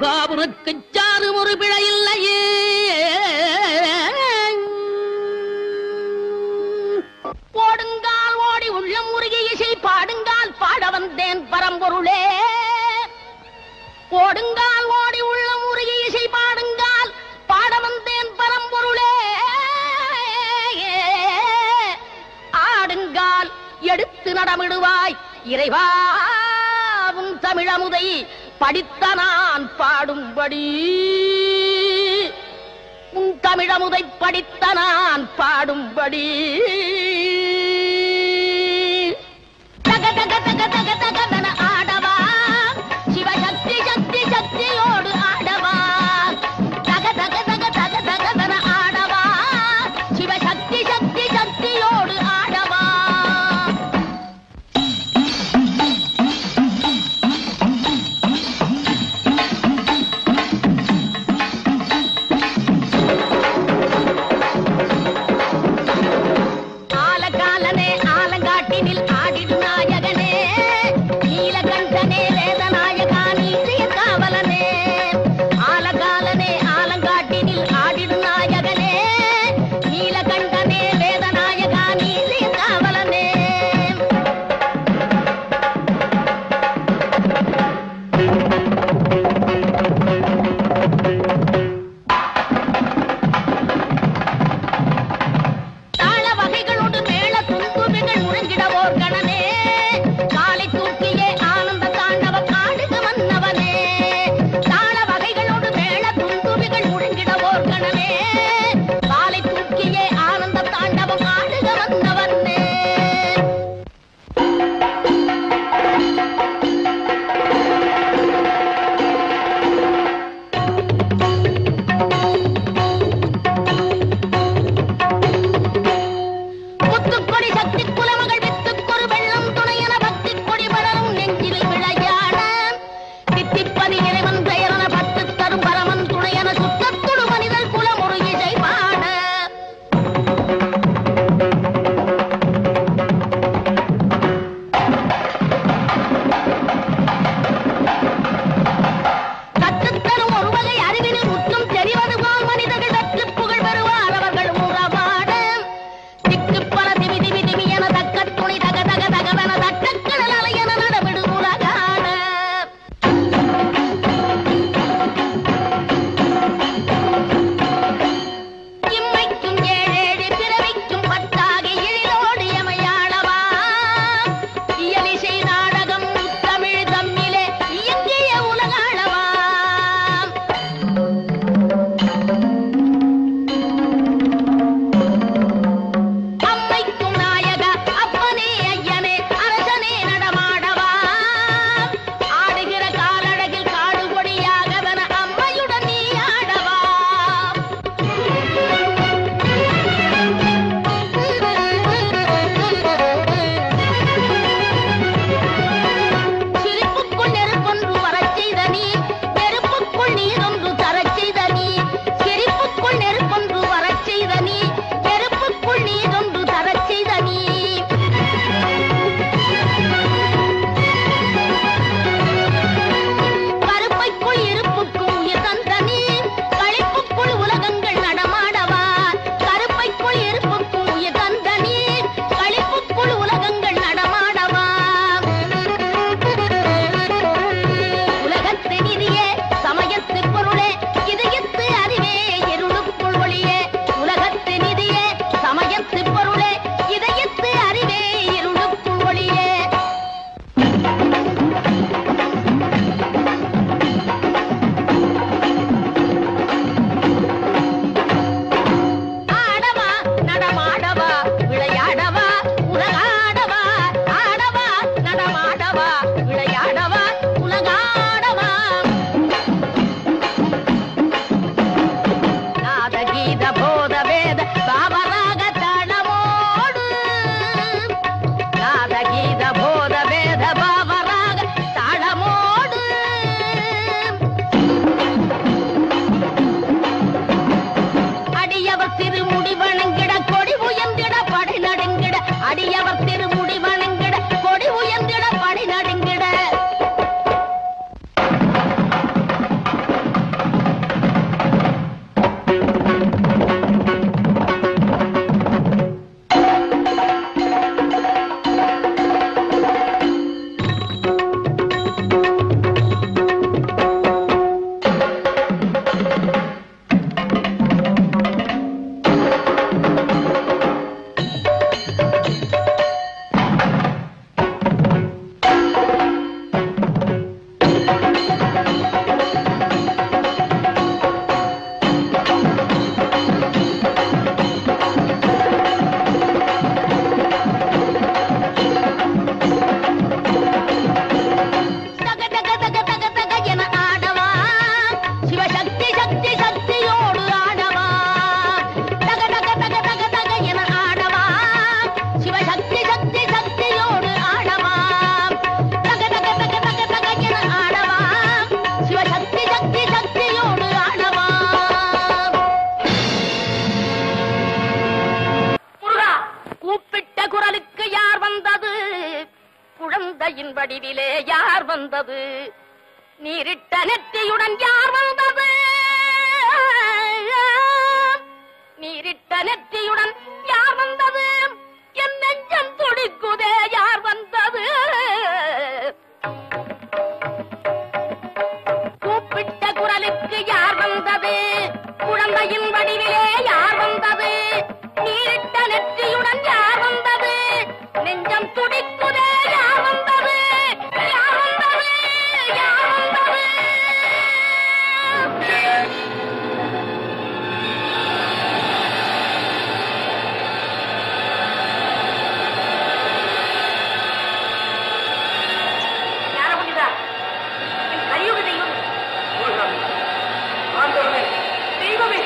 முருகா உனக்கு சாறு ஒரு பிழை இல்லையே ஓடுங்கால் ஓடி உள்ளம் முருகி இசை பாடுங்கால் பாட வந்தேன் பரம்பொருளே ஓடுங்கால் ஓடி உள்ளம் முருகி இசை பாடுங்கால் பாட வந்தேன் பரம்பொருளே ஆடுங்கால் எடுத்து நடமிடுவாய் இறைவாவும் தமிழமுதை படித்த நான் பாடும்படி உன் தமிழமுதை படித்த நான் பாடும்படி தக தக தக தக தகவென ஆடவா சிவசக்தி சக்தி சக்தியோடு ஆடவா தக தக தக தக தகவென ஆடவா சிவசக்தி சக்தி சக்தியோடு ஆடவா ஆலகாலனே ஆலங்காட்டினில் ஆடிடு நாயகனே நீலகண்டனே வேதநாயகா நீதிய காவலனே ஆலகாலனே ஆலங்காட்டினில் ஆடிடு நாயகனே நீலகண்டனே வேதநாயகா நீதிய காவலனே தாள வகைகளோடு மேள துன்புகள் முழங்கிடவோர் கணனே காலை தூக்கியே ஆனந்த தாண்டவம் ஆடுக மன்னவனே தாள வகைகளோடு மேள துன்புகள் முழங்கிடவோர் கணனே காலை தூக்கியே ஆனந்த தாண்டவம் ஆடுக மன்னவனே முத்துக்கொடி சக்தி குலமகள் வித்துக்கொரு வெள்ளம் துணையன பக்தி கொடி படரும் நெஞ்சில் விளையாட தித்திப்பதி இறைவன் பெயரன பத்து தரும் பரமன் துணையன சுத்தத்துடு வந்தது நீரிட்ட நெற்றியுடன் யார் வந்தது நீரிட்ட நெற்றியுடன் யார் வந்தது என் நெஞ்சம் துடிக்குதே யார் வந்தது கூப்பிட்ட குரலுக்கு யார் வந்தது குழந்தையின் வடிவிலே யார் வந்தது நீரிட்ட நெற்றியுடன் யார் வந்தது நெஞ்சம் துடிக்குதே யார் வந்தது யார் வந்தது யார் வந்தது ஞான புனிதா என் கலியுக தெய்வம் தெய்வமே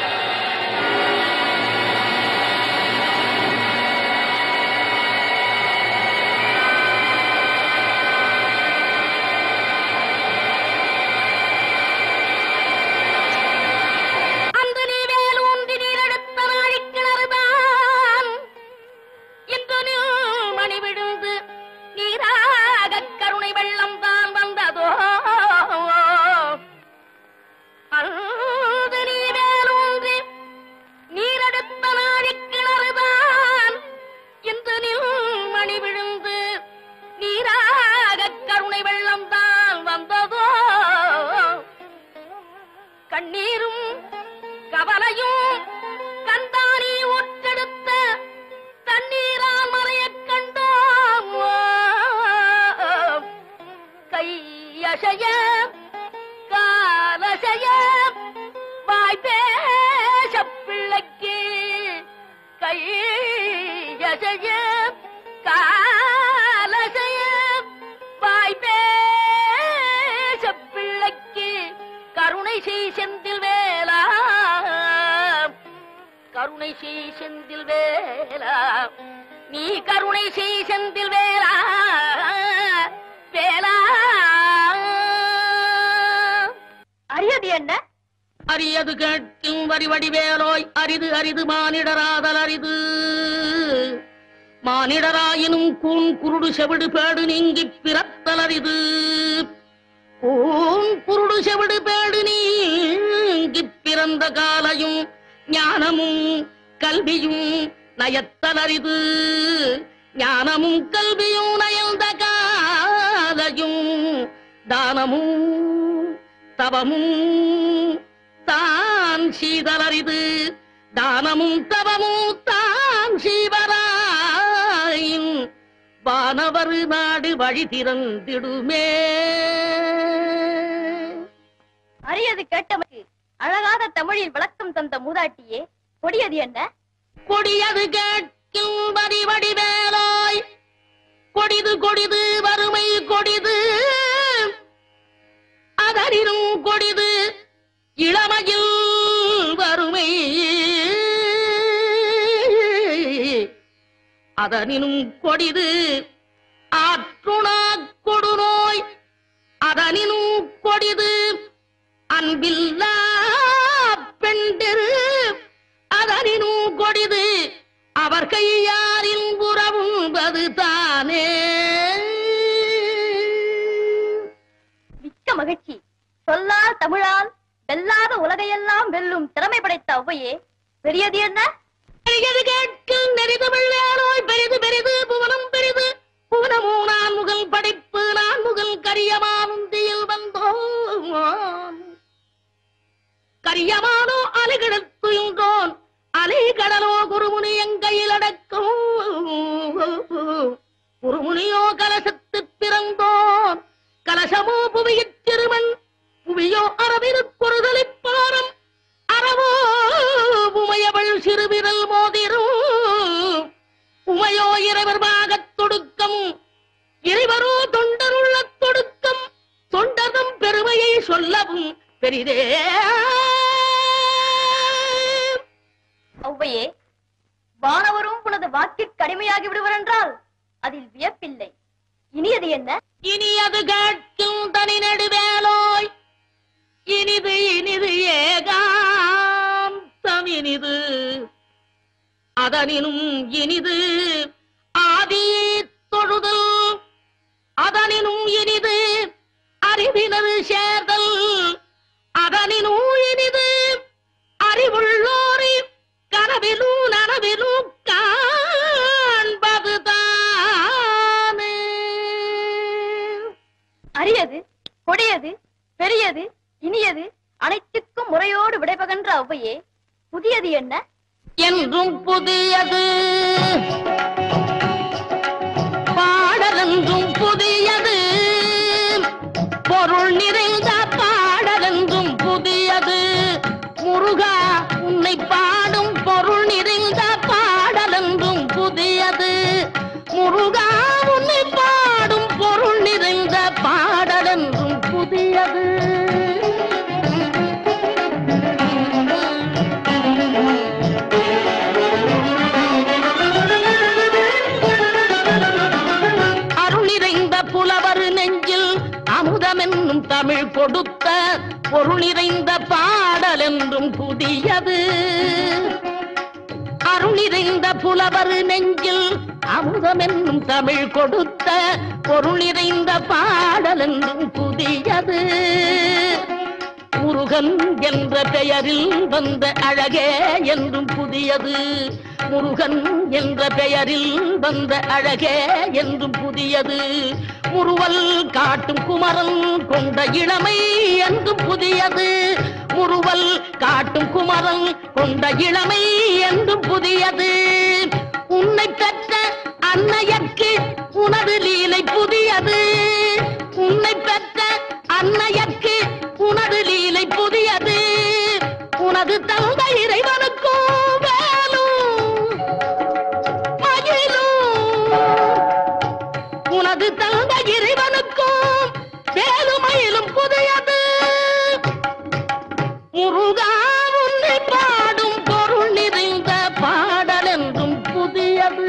அன்று நீ வேலூன்றி நீரெடுத்த நாழிக்கிணறுதான் இன்று நீ மணி விழுந்து நீராக கருணை வெள்ளம் தான் வந்ததோ அன்று நீ வேலூன்றி நீரெடுத்த நாழிக்கிணறுதான் இன்று நீ மணி விழுந்து நீராக கருணை வெள்ளம் தான் வந்ததோ கண்ணீரும் கவலையும் கந்தானி ஒற்றெடுத்த தண்ணீரால் மறையக் கண்டோம் கையசைய காலசைய வாய் பேச பிள்ளைக்கு கையசைய காலசைய வாய் பேச பிள்ளைக்கு கருணை செய் செந்தில் வேலா கருணை செய் செந்தில் வேலா நீ கருணை செய் செந்தில் வேலா வேலா அரியது என்ன அரியது கேட்கும் வரி வடிவேலோய் அரிது அரிது மானிடராதல் அரிது மானிடராயினும் கூன் குருடு செவிடு பேடு நீங்கிப் பிறத்தல் அரிது கூன் குருடு செவிடு பேடு நீங்கிப் பிறந்த காலையும் ஞானமும் கல்வியும் நயத்தல் அரிது ஞானமும் கல்வியும் நயந்த காலையும் தானமும் தவமும் தான் சீதலரிது தானமும் தவமும் தான் சீவராயின் வானவர் நாடு வழி திறந்திடுமே அரியது கேட்டமைக்கு அழகாத தமிழில் விளக்கம் தந்த மூதாட்டியே கொடியது என்ன கொடியது கேட்கும் வரி வடிவேலாய் கொடிது கொடிது வறுமை கொடிது அதனினும் கொடிது இளமையில் வறுமை அதனினும் கொடிது ஆற்றுணா கொடுநோய் அதனினும் கொடிது அன்பில்லா பெண்டிரு அதனினும் கொடிது அவர் கையாரின் புறவும்பது தானே மிக்க மகிழ்ச்சி சொல்லால் தமிழால் வெல்லாத உலகையெல்லாம் வெல்லும் திறமை படைத்த ஔவையே பெரியது என்ன பெரியது கேட்கும் நெறிதமிழ் வேலோய் பெரிது பெரிது புவனம் பெரிது புவனமோ நான் முகல் படைப்பு நான் முகல் கரியமானுந்தியில் வந்தோம் கரியமானோ அலைகிடத்துயின்றோன் அலை கடலோ குருமுனி எங்கையில் அடக்கும் குருமுனியோ கலசத்து பிறந்தோன் கலசமோ புவியிற் திருமண் புவியோ அரவிருப்பொருதலிப் பாரம் அறவோ உமையவள் சிறுவிரல் மோதிரும் உமையோ இறைவர் பாகத் தொடுக்கம் இறைவரோ தொண்டருள்ள தொடுக்கம் தொண்டர்தம் பெருமையை சொல்லவும் பெரிதே ஔவையே வானவரும் உனது வாக்கிற்கு கடுமையாகி விடுவர் என்றால் அதில் வியப்பில்லை இனியது என்ன இனி அது கேட்கும் தனி நெடுவேலோய் இனிது இனிது ஏகாந்தம் இனிது அதனினும் இனிது ஆதி தொழுதல் அதனினும் இனிது அறிவினர் சேர்தல் அதனின் ஊழினிது அறிவுள்ளோரி கனவிலும் நனவிலும் காண்பது தானே அரியது கொடியது பெரியது இனியது அனைத்துக்கும் முறையோடு விடைபகன்ற ஔவையே புதியது என்ன என்றும் புதியது பாடலென்றும் புதியது பொருள் நிறைந்த பாடலென்றும் புதியது முருகா உன்னை பாடும் பொருள் நிறைந்த பாடலென்றும் புதியது முருகா உன்னை பாடும் பொருள் நிறைந்த பாடலென்றும் புதியது அருள் நிறைந்த புலவர் நெஞ்சில் அமுதமென்னும் தமிழ் கொடுத்த பொருள் நிறைந்த பாடல் என்றும் புதியது அருள் நிறைந்த புலவர் நெஞ்சில் அமுதமென்னும் தமிழ் கொடுத்த பொருள் நிறைந்த பாடல் என்றும் புதியது முருகன் என்ற பெயரில் வந்த அழகே என்றும் புதியது முருகன் என்ற பெயரில் வந்த அழகே என்றும் புதியது முருவல் காட்டும் குமரன் கொண்ட இளமை என்றும் புதியது முருவல் காட்டும் குமரன் கொண்ட இளமை என்றும் புதியது உன்னை பெற்ற அன்னையர்க்கு உனது லீலை புதியது உன்னை பெற்ற அன்னையர்க்கு உனது லீலை புதியது உனது தந்தை இறைவனுக்கும் வேலும் மகிழும் உனது தந்தை இறைவனுக்கும் வேலுமயிலும் புதியது முருகா உன்னை பாடும் பொருள் நிறைந்த பாடல் என்றும் புதியது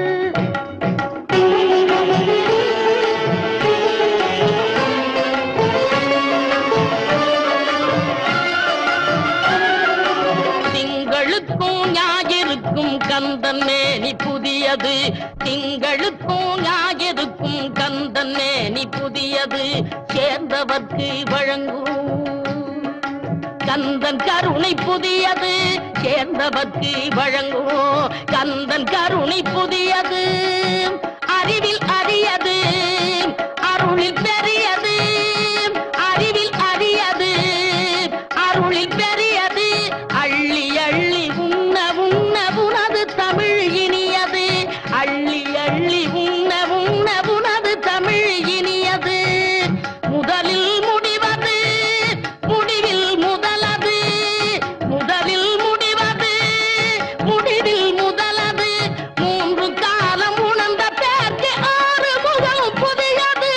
திங்களுக்கும் ஞாயிறுக்கும் கந்தன் மேனி புதியது திங்களுக்கும் ஞாயிறுக்கும் கந்தன் மேனி புதியது சேர்ந்தவர்க்கு வழங்கும் கந்தன் கருணை புதியது சேர்ந்தவர்க்கு வழங்கும் கந்தன் கருணை புதியது அறிவில் அரியது அருளில் பெரியது அறிவில் அரியது அருளில் பெரியது அள்ளி அள்ளி உண்ண உண்ண உனது தமிழ் இனியது அள்ளி அள்ளி உண்ண உண்ண உனது தமிழ் இனியது முதலில் முடிவது முடிவில் முதலது முதலில் முடிவது முடிவில் முதலது மூன்று காலம் உணர்ந்த பேர்க்கு ஆறு முகம் புதியது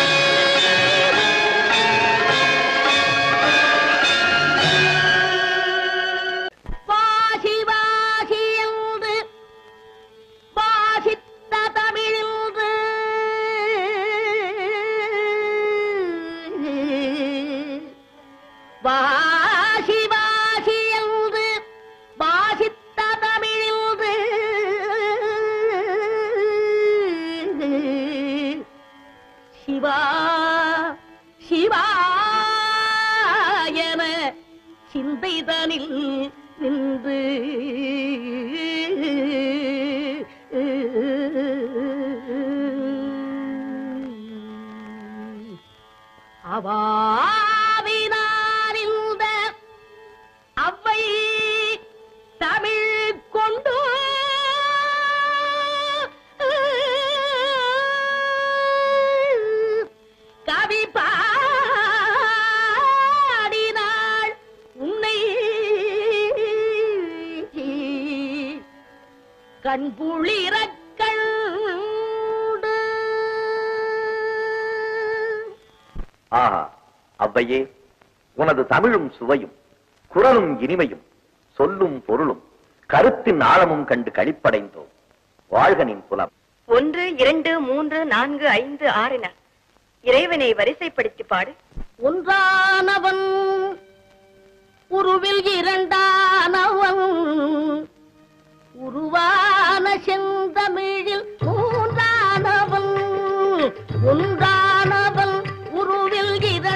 வாசி வாசி என்று வாசித்த தமிழின்று வாசி வாசி என்று வாசித்த தமிழின்று சிவா சிவா என சிந்தைதனில் நின்று அவாவினார் இந்த அவ்வை தமிழ் கொண்டு கவி பாடினாள் உன்னை கண்புளிரக் கண்டு ஆஹா அவ்வையே உனது தமிழும் சுவையும் குரலும் இனிமையும் சொல்லும் பொருளும் கருத்தின் ஆழமும் கண்டு களிப்படைந்தோம் வாழ்கனின் புலம் ஒன்று இரண்டு மூன்று நான்கு ஐந்து ஆறின இறைவனை வரிசைப்படுத்தி பாடு ஒன்றானவன் உருவில் இரண்டானவன் உருவான செந்தமிழில் மூன்றானவன் ஒன்றானவன் உருவில் இர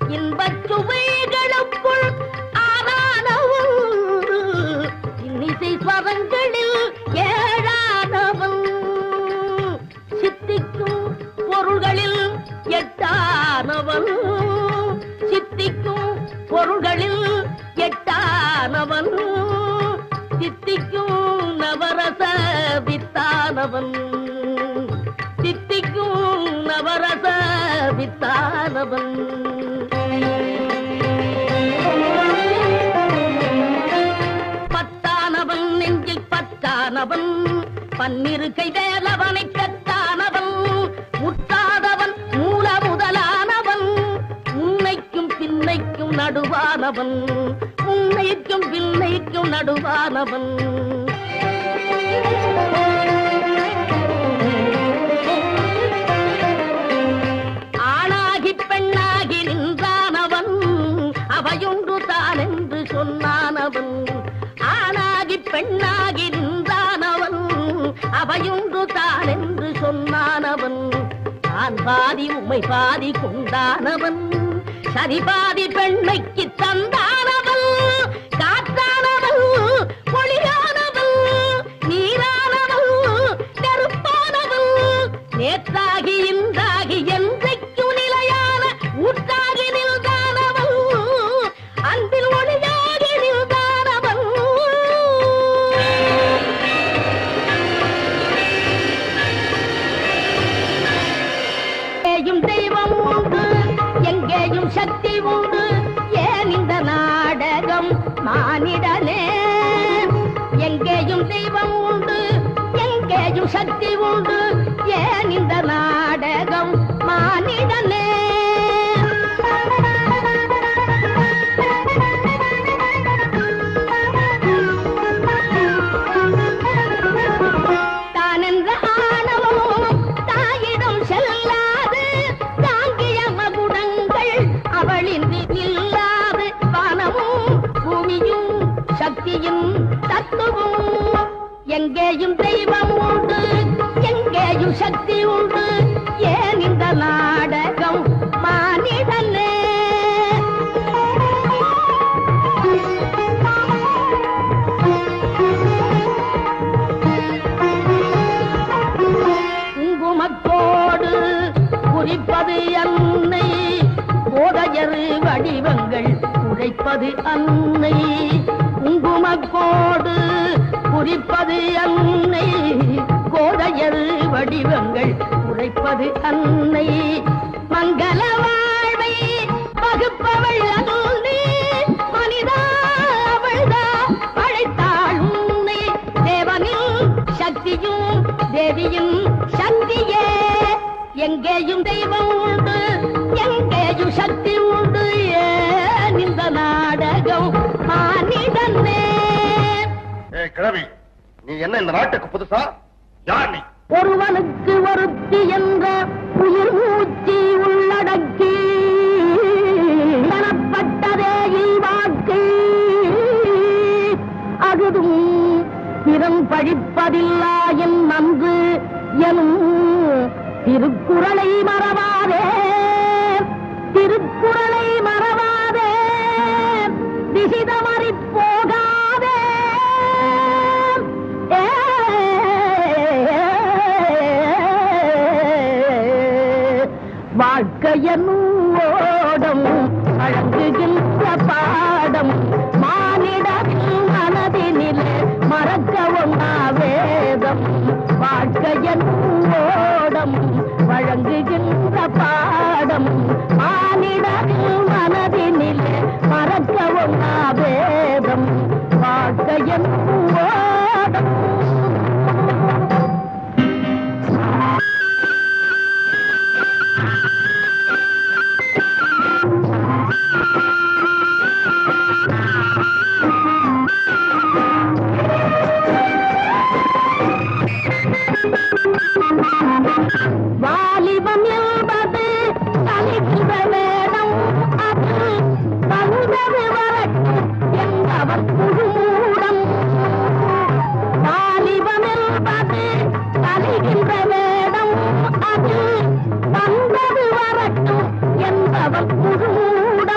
இன்பச் சுவைகளுக்குள் ஆறானவன் இன்னிசை ஸ்வரங்களில் ஏழானவன் சித்திக்கும் பொருள்களில் எட்டானவன் சித்திக்கும் பொருள்களில் எட்டானவன் சித்திக்கும் நவரச வித்தானவன் சித்திக்கும் நவரச வித்தானவன் பத்தானவன் நெஞ்சில் பத்தானவன் பன்னிரு கை வேலவனை பெற்றானவன் முத்தாதவன் மூல முதலானவன் உன்னைக்கும் பின்னைக்கும் நடுவானவன் உன்னைக்கும் பின்னைக்கும் நடுவானவன் ஆணாகி பெண்ணாகி நின்றானவன் அவையொன்று தான் என்று சொன்னானவன் ஆணாகி பெண்ணாகி நின்றானவன் அவையொன்று தான் என்று சொன்னானவன் தான் பாதி உமை பாதி கொண்டானவன் சரி பாதி பெண்மைக்கு தந்தானவன் காற்றானவன் ஒளியானவன் நீரானவன் நெருப்பானவன் நேற்றாகி இன்றாகி என்றைக்கும் நிலையான ஊற்றாகி நின்றானவன் அன்பில் ஒளியாகி நின்றானவன் எங்கேயும் தெய்வம் உண்டு எங்கேயும் சக்தி உண்டு ஏன் இந்த நாடகம் மானிடனே எங்கேயும் தெய்வம் உண்டு எங்கேயும் சக்தி உண்டு ஏன் இந்த நாடகம் மானிடனே தான் என்ற ஆணவமும் தாயிடம் செல்லாது தாங்கிய மகுடங்கள் அவளின்றி இல்லாது வானமும் பூமியும் சக்தியும் தத்துவம் எங்கேயும் தெய்வம் உண்டு எங்கேயும் சக்தி உண்டு ஏன் இந்த நாடகம் மானிடனே குங்குமத்தோடு குறிப்பது அன்னை போதையரு வடிவங்கள் உழைப்பது அன்னை குங்குமக்கோடு குறிப்பது அன்னை கோதையரு வடிவங்கள் உழைப்பது அன்னை மங்கள வாழ்வை வகுப்பவள் அன்னை மனிதா அவள்தா அழைத்தாள் உன்னை தேவனில் சக்தியும் தேவியும் சக்தியே எங்கேயும் தெய்வம் உண்டு எங்கேயும் சக்தி உண்டு ஏன் இந்த நாடகம் மானிடனே ஏ கிழவி நீ என்ன இந்த நாட்டுக்கு புதுசா யார் நீ ஒருவனுக்கு ஒருத்தி என்ற உயிர் மூச்சு உள்ளடக்கி எனப்பட்டதே இல்வாக்கு அகுதும் திறம் பழிப்பதில்லா என் நன்று எனும் திருக்குறளை மறவாதே திருக்குறளை மறவாதே திசிதமறி போகாதே வாழ்க்கையனும் ஓடம் வழங்குகின்ற பாடம் மானிட மனதினிலே மறக்க ஒண்ணா வேதம் வாழ்க்கையனும் ஓடம் வழங்குகின்ற பாடம் மானிட மனதினிலே மறக்க ஒண்ணா வேதம் வாழ்க்கையனும் ஓடம் வாலிபம் என்பது தனிக்கிற வேடம் அது வந்தது வரட்டும் என்பவர் குழுமூடம் வாலிபம் என்பது தனிக்கின்ற வேடம் அது வந்தது வரட்டும் என்பவர் குழுமூடம்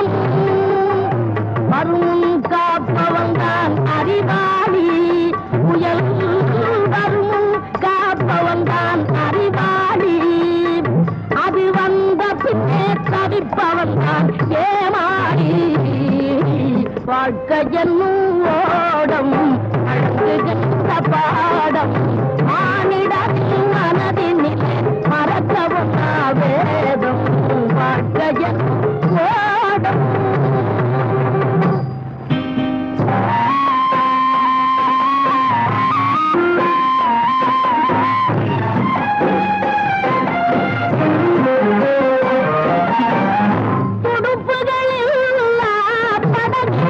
வாழ்க்கையென்னும் ஓடம் அழகுகின்ற பாடம் மானிடத்தின் மனதினிலே மறக்கவும் வேதம் வாழ்க்கையென்னும் ஓடம் துடுப்புகளில்லா படகு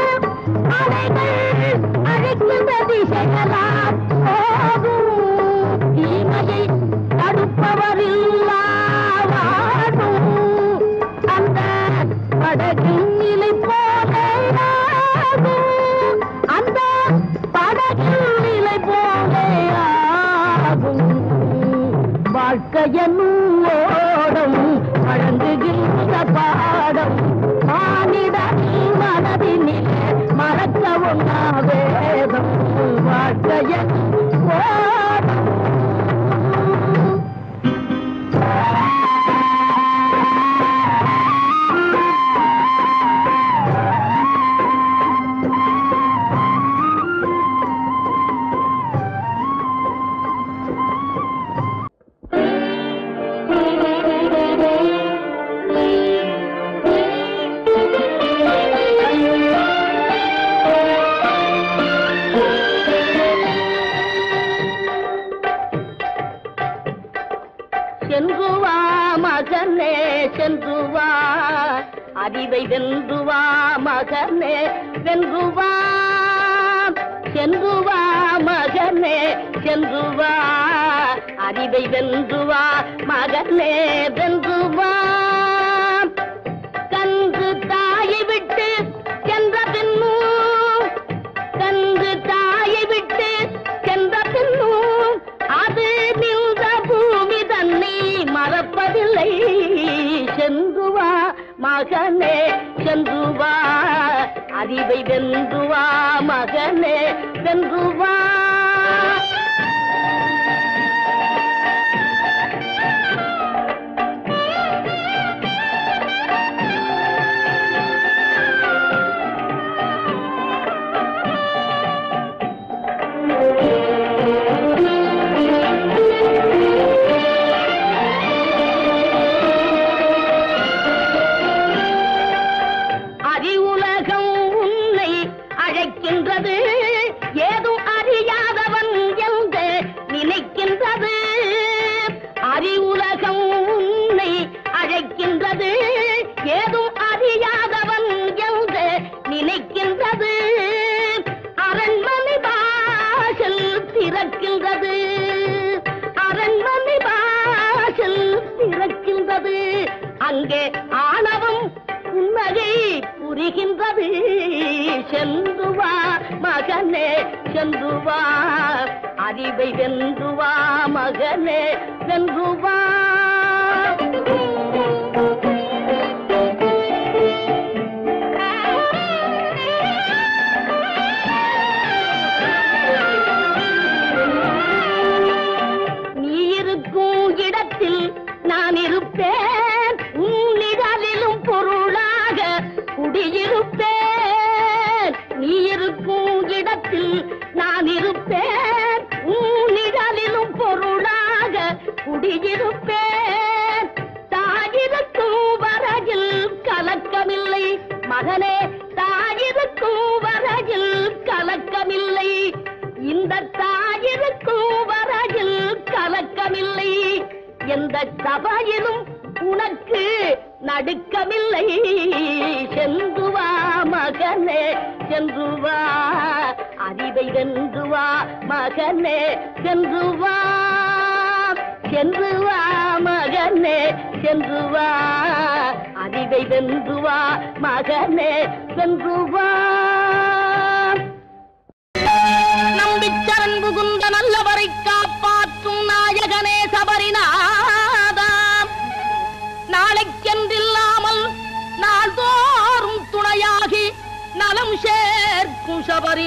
அலைகள் அழைக்கின்ற திசையெல்லாம் போகும் தீமையை தடுப்பவரில்லா வாழும் அந்த படகின் நிலை போலேயாகும் அந்த படகின் நிலை போலேயாகும் வாழ்க்கையனும் ஓடம் வழங்குகின்ற பாடம் மானிடனின் மனதினிலே மறக்கவும் வேதம் வாழ்க்கையன் ஓடம் சென்று வா மகனே சென்று வா அறிவை வென்று வா மகனே வென்று வா சென்று வா மகனே சென்று வா அறிவை வென்று வா மகனே வென்று வா கன்று தாயை விட்டு சென்ற பின்னும் கன்று தாயை விட்டு சென்ற பின்னும் அது நின்ற பூமி தன்னை மறப்பதில்லை சென்று வா மகனே சென்று வா அறிவை வென்று வா மகனே வென்று வா அறிவுலகம் உன்னை அழைக்கின்றது ஏதும் அறியாதவன் என்று நினைக்கின்றது அறிவுலகம் உன்னை அழைக்கின்றது ஏதும் அறியாதவன் என்று நினைக்கின்றது அரண்மனை வாசல் திறக்கின்றது அரண்மனை வாசல் திறக்கின்றது அங்கே ஆணவம் புன்னகை புரிகின்றது சென்று வா மகனே சென்று வா அறிவை வென்று வா மகனே வென்று வா நீ இருக்கும் இடத்தில் நான் இருப்பேன் உன் நிழலிலும் பொருளாக குடியிருப்பேன் நீ இருக்கும் இடத்தில் நான் இருப்பேன் உன் நிழலிலும் பொருளாக குடியிருப்பேன் தாயிருக்கும் வரையில் கலக்கமில்லை மகனே தாயிருக்கும் வரையில் கலக்கமில்லை இந்த தாயிருக்கும் வரையில் கலக்கமில்லை எந்த சபையிலும் உனக்கு நடுக்கமில்லை சென்று வா மகனே சென்று வா அறிவை வென்று வா மகனே சென்று வா சென்று வா மகனே சென்று வா அறிவை வென்று வா மகனே சென்று வா நம்பிச்சரன் புகுந்த நல்லவரை காப்பாற்றும் நாயகனே சபரிநாதாம் நாளைக்கென்றில்லாமல் நாள்தோறும் துணையாகி நலம் சேர்க்கும்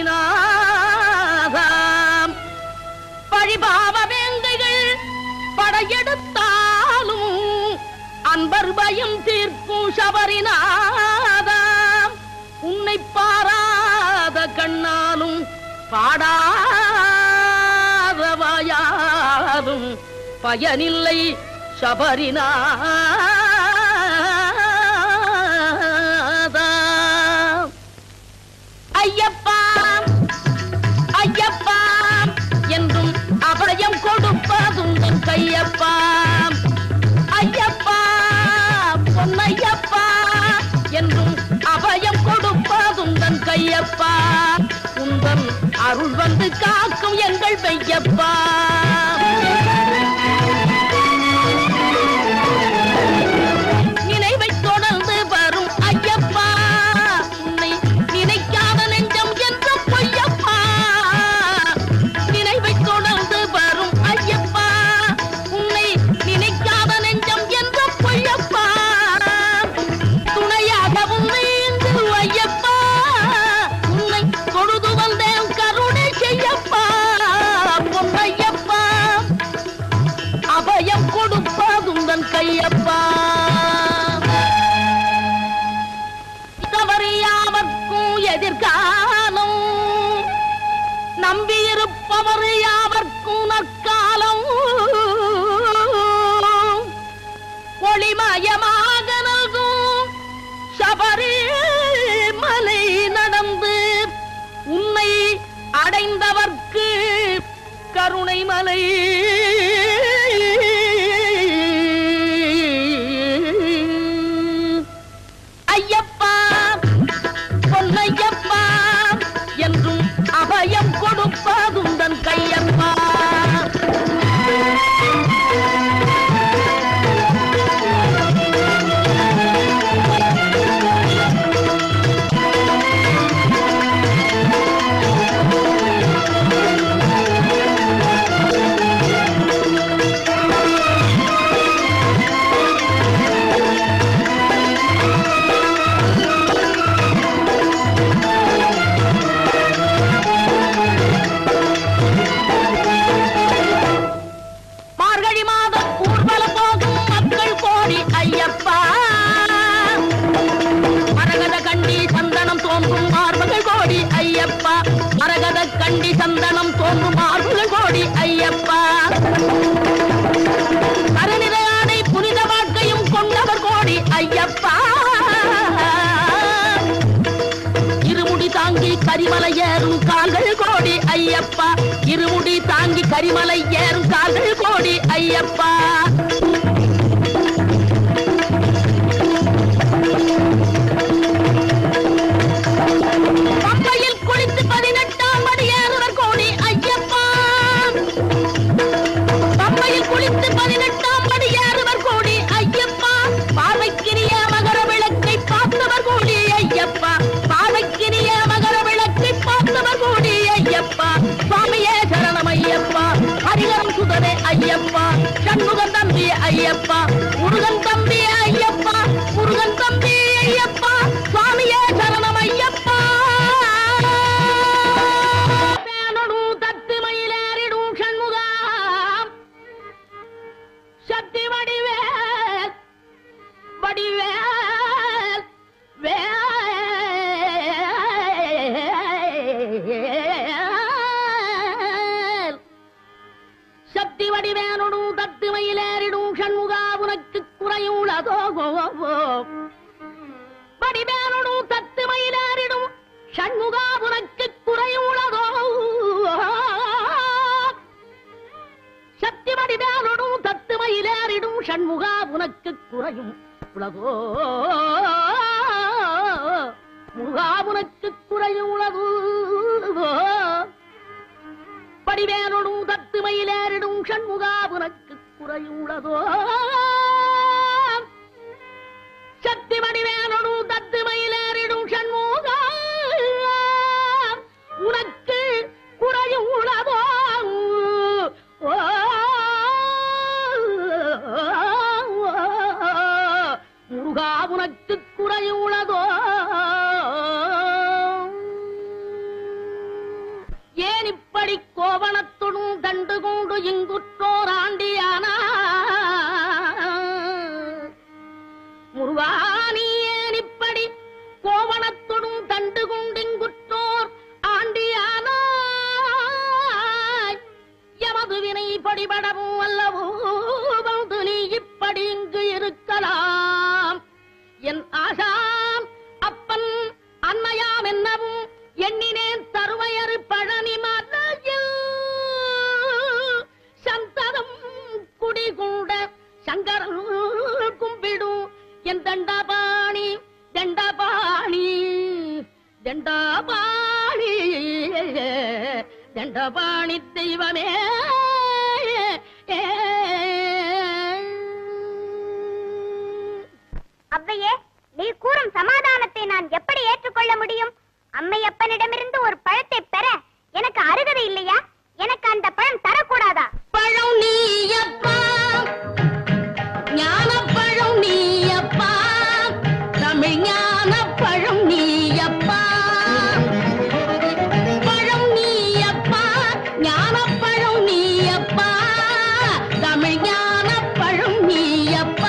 சபரிநாதாம் பழிபாவ வேங்கைகள் படையெடுத்தாலும் அன்பர் பயம் தீர்க்கும் சபரிநாதாம் உன்னை பாரா பாடாதவாயாரும் பயனில்லை சபரிநாதா ஐயப்பா ஐயப்பா என்றும் அபயம் கொடுப்பதும் என் கையப்பா ஐயப்பா பொன்னையப்பா என்றும் அபயம் கொடுப்பதும் தன் கையப்பா உந்தன் அருள் வந்து காக்கும் எங்கள் மெய்யப்பா நினைவை தொடர்ந்து வரும் ஐயப்பா உன்னை நினைக்காத நெஞ்சம் என்ற பொய்யப்பா நினைவை தொடர்ந்து வரும் ஐயப்பா உன்னை நினைக்காத நெஞ்சம் என்ற பொய்யப்பா துணையாக உன்னை இங்கு ஐயப்பா உன்னை தொழுது வந்தேன் கருணை செய்யப்பா பொன்னையப்பா அபயம் கொடுப்பதும் தன் கையப்பா தவறியாவர்க்கும் எதிர்காலம் நம்பியிருப்பவர் யாவர்க்கும் நற்காலம் ஒளிமயமாக நல்கும் சபரி மலை நடந்து உன்னை அடைந்தவர்க்கு கருணை மலை ஐயப்பா பொன்னையப்பா என்றும் அபயம் கொடுப்பதும் தன் கையப்பா மார்கழி மாதம் ஊர்வலம் போகும் மக்கள் கோடி ஐயப்பா மரகத கண்டி சந்தனம் தோன்றும் மார்புகள் கோடி ஐயப்பா மரகத கண்டி சந்தனம் தோன்றும் மார்புகள் கோடி ஐயப்பா கருநிற ஆடை புனித வாழ்க்கையும் கொண்டவர் கோடி ஐயப்பா இருமுடி தாங்கி கரிமலை ஏறும் கால்கள் கோடி ஐயப்பா இருமுடி தாங்கி கரிமலை ஏறும் கால்கள் கோடி ஐயப்பா பம்பையில் குளித்து பதினெட்டாம் படி ஏறுவர் கோடி ஐயப்பா பம்பையில் குளித்து பதினெட்டாம் படி ஏறுவர் கோடி ஐயப்பா பார்வைக்கினிய மகர விளக்கை பார்த்தவர் கோடி ஐயப்பா பார்வைக்கினிய மகர விளக்கை பார்த்தவர் கோடி ஐயப்பா சுவாமியே சரணம் ஐயப்பா ஹரிகரம் சுதனே ஐயப்பா சண்முகன் தம்பி ஐயப்பா முருகன் தம்பி ஐயப்பா முருகன் தம்பி ஐயப்பா சுவாமியே சரணம் ஐயப்பா பேனொடு தத்து மயிலேறிடும் சண்முகம் சக்தி வடிவேல் வடிவேல் வேல் சக்தி வடிவேனொடு தத்து மயிலேறிடும் சண்முகா உனக்கு குறையுள்ளதோ வடிவேனொடு தத்து மயிலேறிடும் சண்முகா உனக்கு குறையுள்ளதோ சக்தி வடிவேலொடும் தத்து மயிலேறிடும் சண்முகா உனக்கு குறையும் உலகோ முகா உனக்கு குறையும் உலகு படிவேலொடும் தத்து மயிலேறிடும் சண்முகா உனக்கு குறையும் உலகோ சக்தி வடிவேலொடு தத்து மயிலேறிடும் சண்முகா உனக்கு குறையும் உளதோ ஓ, முருகா உனக்கு குறையும் உளதோ ஏன் இப்படி கோவணத்துடன் தண்டு கொண்டு இங்குற்றோர் ஆண்டியானா தருவேன் என்னவும் எண்ணினேன் தருவையறு பழனி மலையில் சந்ததம் குடிகூட சங்கரன் கும்பிடும் என் தண்டபாணி தண்டபாணி தண்டபாணி தண்டபாணி தெய்வமே அவ்வையே நீ கூறும் சமாதானத்தை நான் எப்படி ஏற்றுக்கொள்ள முடியும் அம்மையப்பனிடமிருந்து ஒரு பழத்தை பெற எனக்கு அருகதை இல்லையா எனக்கு அந்த பழம் தரக்கூடாதா பழம் நீயப்பா ஞானப்பழம் நீயப்பா தமிழ் ஞானப்பழம் நீயப்பா பழம் நீயப்பா ஞானப்பழம் நீயப்பா தமிழ் ஞானப்பழம் நீயப்பா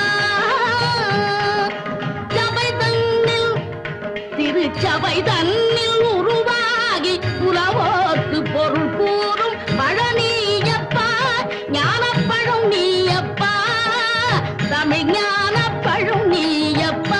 சபை தன்னில் திருச்சபை தன்னில் உருவாகி உலவோர்க்கு பொருள் கூறும் பழனியப்பா ஞானப்பழம் நீயப்பா தமிழ் ஞானப்பழம் நீயப்பா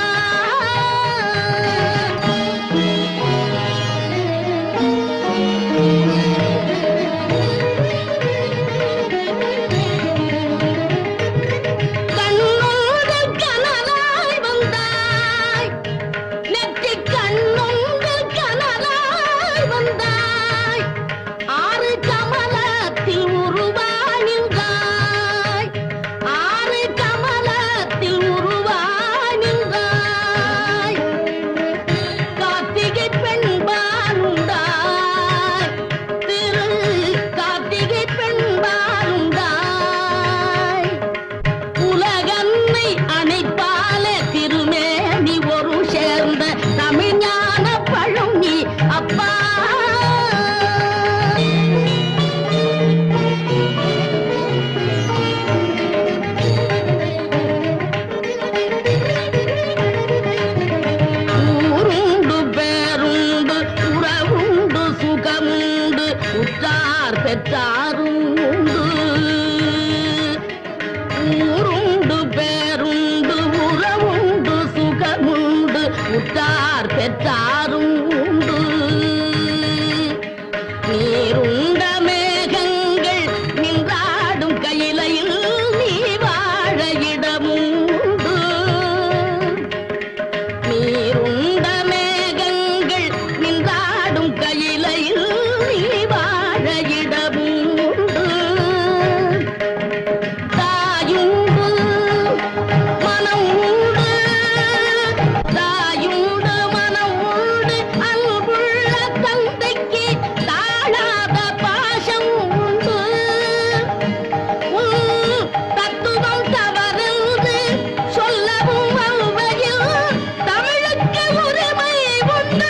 கண்ணோடு கனலாய் வந்தாய் நெற்றி கண்ணொன்று கனலாய் வந்தாய் ஆறு கமலத்தில் உருவானின்றாய் ஆறு கமலத்தில் உருவானின்றாய் கார்த்திகை பெண்பாலுண்டாய் திரு கார்த்திகை பெண்பாலுண்டாய் உலகன்னை அணைப்பால திருமேனி ஒரு சேர்ந்த தமிழ் ஞான பழம் நீ அப்பா ஊருண்டு பேருண்டு உறவுண்டு சுகமுண்டு உற்றார் பெற்றாரும் உண்டு ஊருண்டு பேருண்டு உறவுண்டு சுகமுண்டு உற்றார் பெற்றாரும் உண்டு நீருண்ட மேகங்கள் நின்றாடும் கையிலையில் நீ வாழ இடமுண்டு நீருண்ட மேகங்கள் நின்றாடும் கையிலையில் நீ வாழ இடமுண்டு தாயுண்டு மனம் உண்டு தாயுண்டு மனம் உண்டு அன்புள்ள தந்தைக்கு தாழாத பாசம் உண்டு உன் தத்துவம் தவறுது சொல்லவும் அவ்வையில் தமிழுக்கு உரிமை உண்டு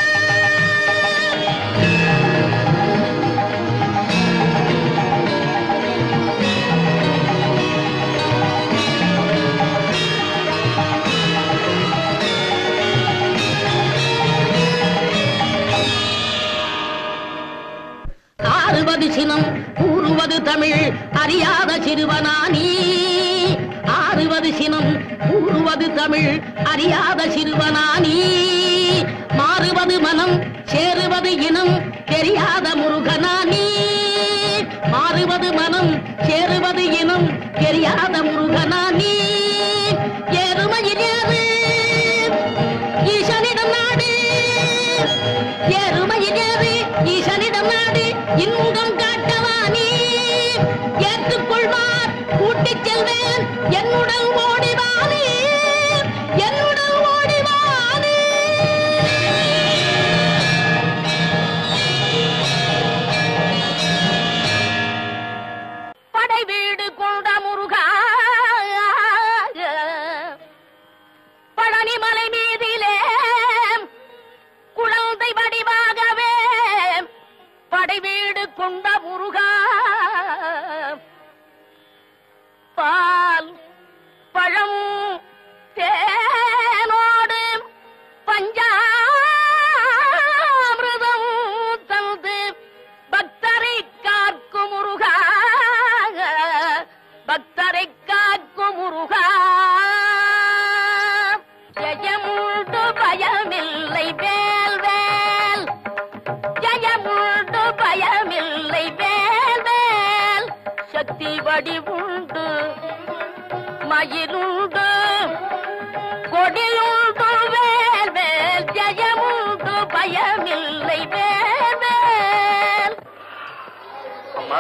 ஆறுவது சினம் கூறுவது தமிழ் அறியாத சிறுவனானி ஆறுவது சினம் கூறுவது தமிழ் அறியாத சிறுவனானி மாறுவது மனம் சேருவது இனம் தெரியாத முருகனானி மாறுவது மனம் சேருவது இனம் தெரியாத முருகனானி எருமையில் ஏறு ஈசனிடம் நாடு எருமையில் ஏறு ஈசனிடம் நாடு இன்பம் காட்டவா நீ ஏற்றுக்கொள்வார் கூட்டிச் செல்வேன் என்னுடன் ஓடிவானே என்னுடன் ஓடிவானே படை வீடு கொண்ட முருகா பழனிமலை மீதிலே குழந்தை வடிவாகவே படை வீடு கொண்ட முருகா பால் வடிவுண்டு மயிலுண்டு கொடியுண்டு வேல் வேல் ஜெயமுண்டு பயமில்லை வேல் வேல் அம்மா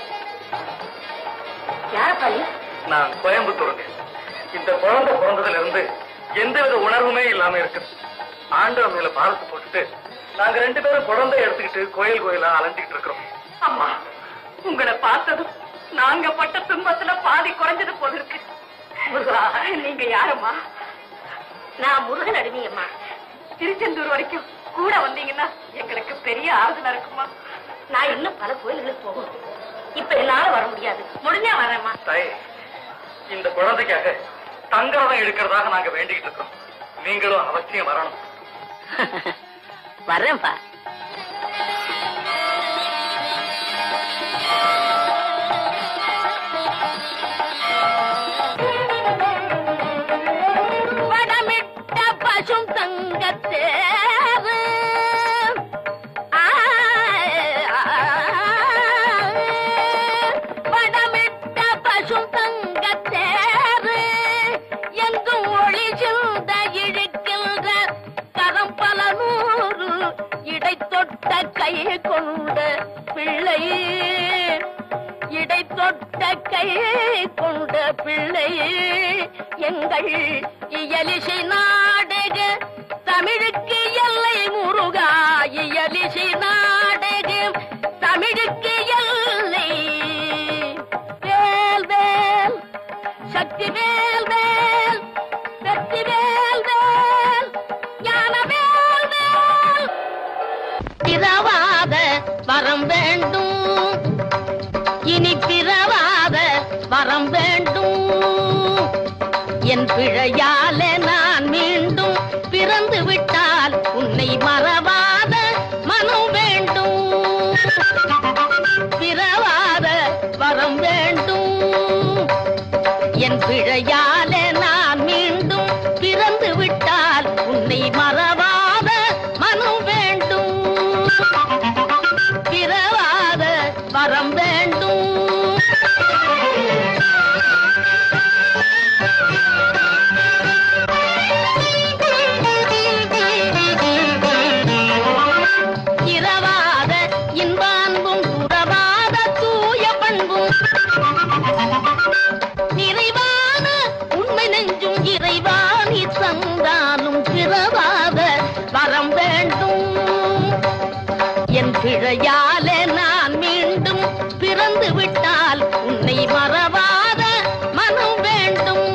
யார் பள்ளி நான் கோயம்புத்தூருங்க இந்த குழந்தை பிறந்ததுல இருந்து எந்தவித உணர்வுமே இல்லாம இருக்கு ஆண்டவன் மேல பாரத்தை போட்டுட்டு நாங்க ரெண்டு பேரும் குழந்தை எடுத்துக்கிட்டு கோயில் கோயிலா அலைஞ்சிட்டு இருக்கிறோம் அம்மா உங்களை பார்த்ததும் நாங்க பட்ட துன்பத்துல பாதி குறைஞ்சது போல இருக்கு முருகா நீங்க யாரம்மா நான் முருகன் அடிமையம்மா திருச்செந்தூர் வரைக்கும் கூட வந்தீங்கன்னா எங்களுக்கு பெரிய ஆறுதலா இருக்குமா நான் இன்னும் பல கோயில்களுக்கு போகணும் இப்ப என்னால வர முடியாது முடிஞ்சா வரேம்மா தாயே இந்த குழந்தைக்காக தங்கரதம் எடுக்கிறதாக நாங்க வேண்டிக்கிட்டு இருக்கோம் நீங்களும் அவசியம் வரணும் வர்றேன்ப்பா வடமிட்ட பசும் தங்கத்தேரு ஆ, வடமிட்ட பசும் தங்கத்தேரு எங்கும் ஒளி சிந்த இழுக்கின்ற கரம் பல நூறு இடை தொட்ட கை கொண்ட பிள்ளை இடை தொட்ட கை கொண்ட பிள்ளை எங்கள் இயலிசை நாடக தமிழுக்கு எல்லை முருகா இயலிசை நாடக தமிழுக்கு எல்லை வேல் வேல் சக்தி வேல் வேல் வெற்றி வேல் வேல் ஞான வேல் வேல் பிறவாத வரம் வேண்டும் இனி பிறவாத வரம் வேண்டும் என் பிழையாலே நான் மீண்டும் பிறந்து விட்டால் உன்னை மறவாத மனம் வேண்டும் பிறவாத வரம் வேண்டும் என் பிழையாலே நான் மீண்டும் பிறந்து விட்டால் உன்னை மறவாத மனம் வேண்டும் பிறவாத வரம் வேண்டும் இரவாத இன்பான்பும் உறவாத தூய பண்பும் நிறைவான உண்மை நெஞ்சும் இறைவாணி தந்தாலும் பிறவாத வரம் வேண்டும் என் பிழையாலே நான் மீண்டும் பிறந்து விட்டால் உன்னை மறவாத மனம் வேண்டும்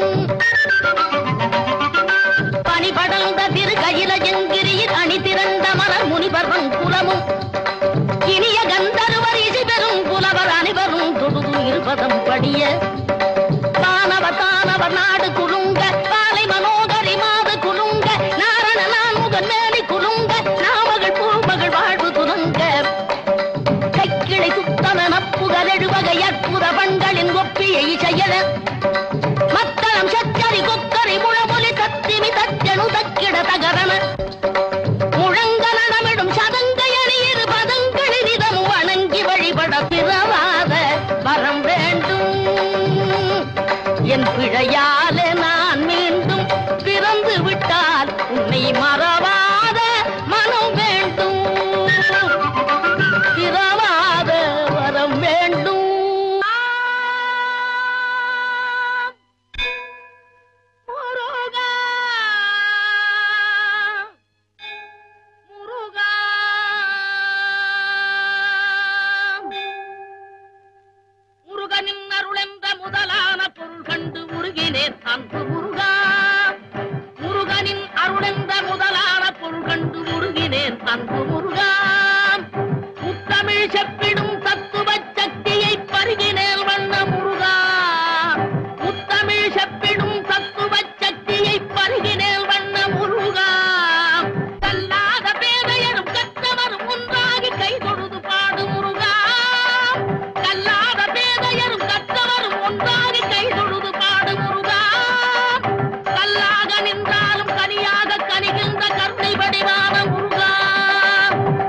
பனிபடர்ந்த திரு கையில எங்கிரியில் அணி திரண்ட மலர் முனிவரும் குலமும் இனிய கந்தர்வர் இசை பெறும் புலவர் அனைவரும் தொழுது இருபதம் படிய தானவர் தானவர் நாடு குலுங்க பாலை மனோகரி மாது குலுங்க நாரண நான் முதன் மேலி குலுங்க நாமகள் பூமகள் வாழ்வு துலங்க கைக்கிளை சுத்தன நப்புதல் எழுவகை அற்புத பண்களின் ஒப்பியை செயல மத்தளம் சச்சரி கொக்கரை முழமொழி தத்திமி தச்சனு தக்கிட தகரன முழங்கலனமிடும் சதங்கையணி இரு பதங்களில் இதம் வணங்கி வழிபட பிறவாத வரம் வேண்டும் என் பிழையாலே நான் மீண்டும் பிறந்து விட்டால் உன்னை மறவாத மனம் வேண்டும் பிறவாத வரம் வேண்டும் முருகா முருகா முருகனின் அருளென்ற முதலான பொருள் கண்டு முருகினேன் அன்பு முருகா முருகனின் அருளென்ற முதலான பொருள் கண்டு முருகினேன் அன்பு முருகா முத்தமிழ் செப்பிடும் தத்துவ சக்தியை பருகினேன் வண்ண முருகா முத்தமிழ் செப்பிடும் தத்துவ சக்தியை பருகினேன் வண்ண முருகா கல்லாத பேதையரும் கற்றவரும் ஒன்றாகி கை தொழுது பாடு முருகா கல்லாத பேதையரும் கற்றவரும் ஒன்றாகி கை தொழுது பாடு முருகா கல்லாக நின்றாலும் கனியாக கனிகின்ற கருணை வடிவான முருகா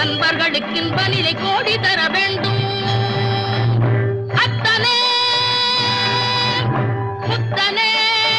அன்பர்களுக்கு இன்ப நிலை கோடி தர வேண்டும் அத்தனே முத்தனே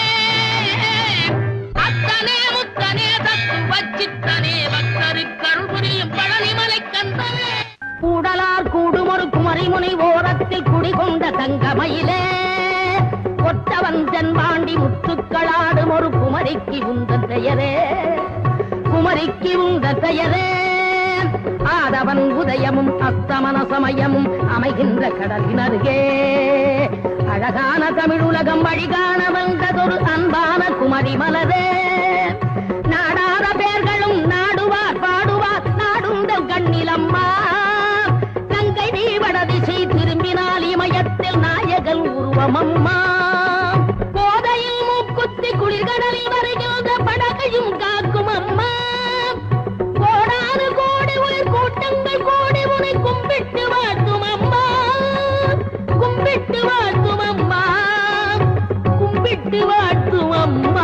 அத்தனே முத்தனே தத்துவ சித்தனே பக்தருக்கு அருள் புரியும் பழனிமலை கந்தனே கூடலார் கூடுமொரு குமரிமுனை ஓரத்தில் குடிகொண்ட தங்கமயிலே கொற்றவன் தென்பாண்டி முத்துக்களாடும் ஒரு குமரிக்கு உந்த பெயரே குமரிக்கு உந்த பெயரே ஆதவன் உதயமும் அஸ்தமன சமயமும் அமைகின்ற கடலின் அருகே அழகான தமிழ் உலகம் வழிகாண வந்ததொரு அன்பான குமரி மலரே நாடாத பேர்களும் நாடுவார் பாடுவார் நாடுந்த கண்ணிலம்மா கங்கை நீவட திசை திரும்பினால் இமயத்தில் நாயகன் உருவமம்மா போதையில் மூக்குத்தி குளிர்கடலில் வருகின்ற படகையும் காக்கும் அம்மா கோடானு கோடி உயிர் கூட்டங்கள் கோடி உனை கும்பிட்டு வாழ்த்தும் அம்மா கும்பிட்டு வாழ்த்தும் அம்மா கும்பிட்டு வாழ்த்தும் அம்மா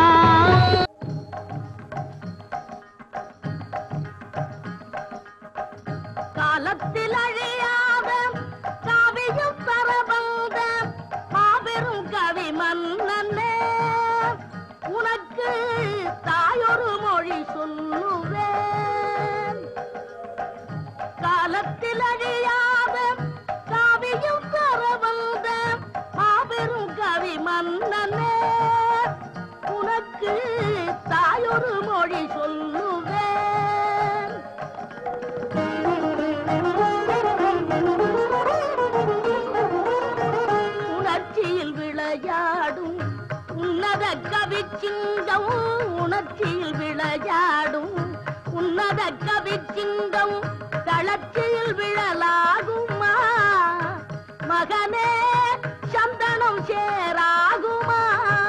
காலத்தில் அழியாத காவியும் பரவந்த மாபெரும் கவி மன்னனே உனக்கு தாயொரு மொழி சொல்லுவேன் காலத்தில் அழியாத காவியும் பரவந்த மாபெரும் கவி மன்னனே உனக்கு தாயொரு மொழி சொல்லுவேன் உணர்ச்சியில் விளையாடும் உன்னத கவி சிங்கம் உணர்ச்சியில் விளையாடும் உன்னத கவி சிங்கம் தளர்ச்சியில் விழலாகுமா மகனே சந்தனம் சேராகுமா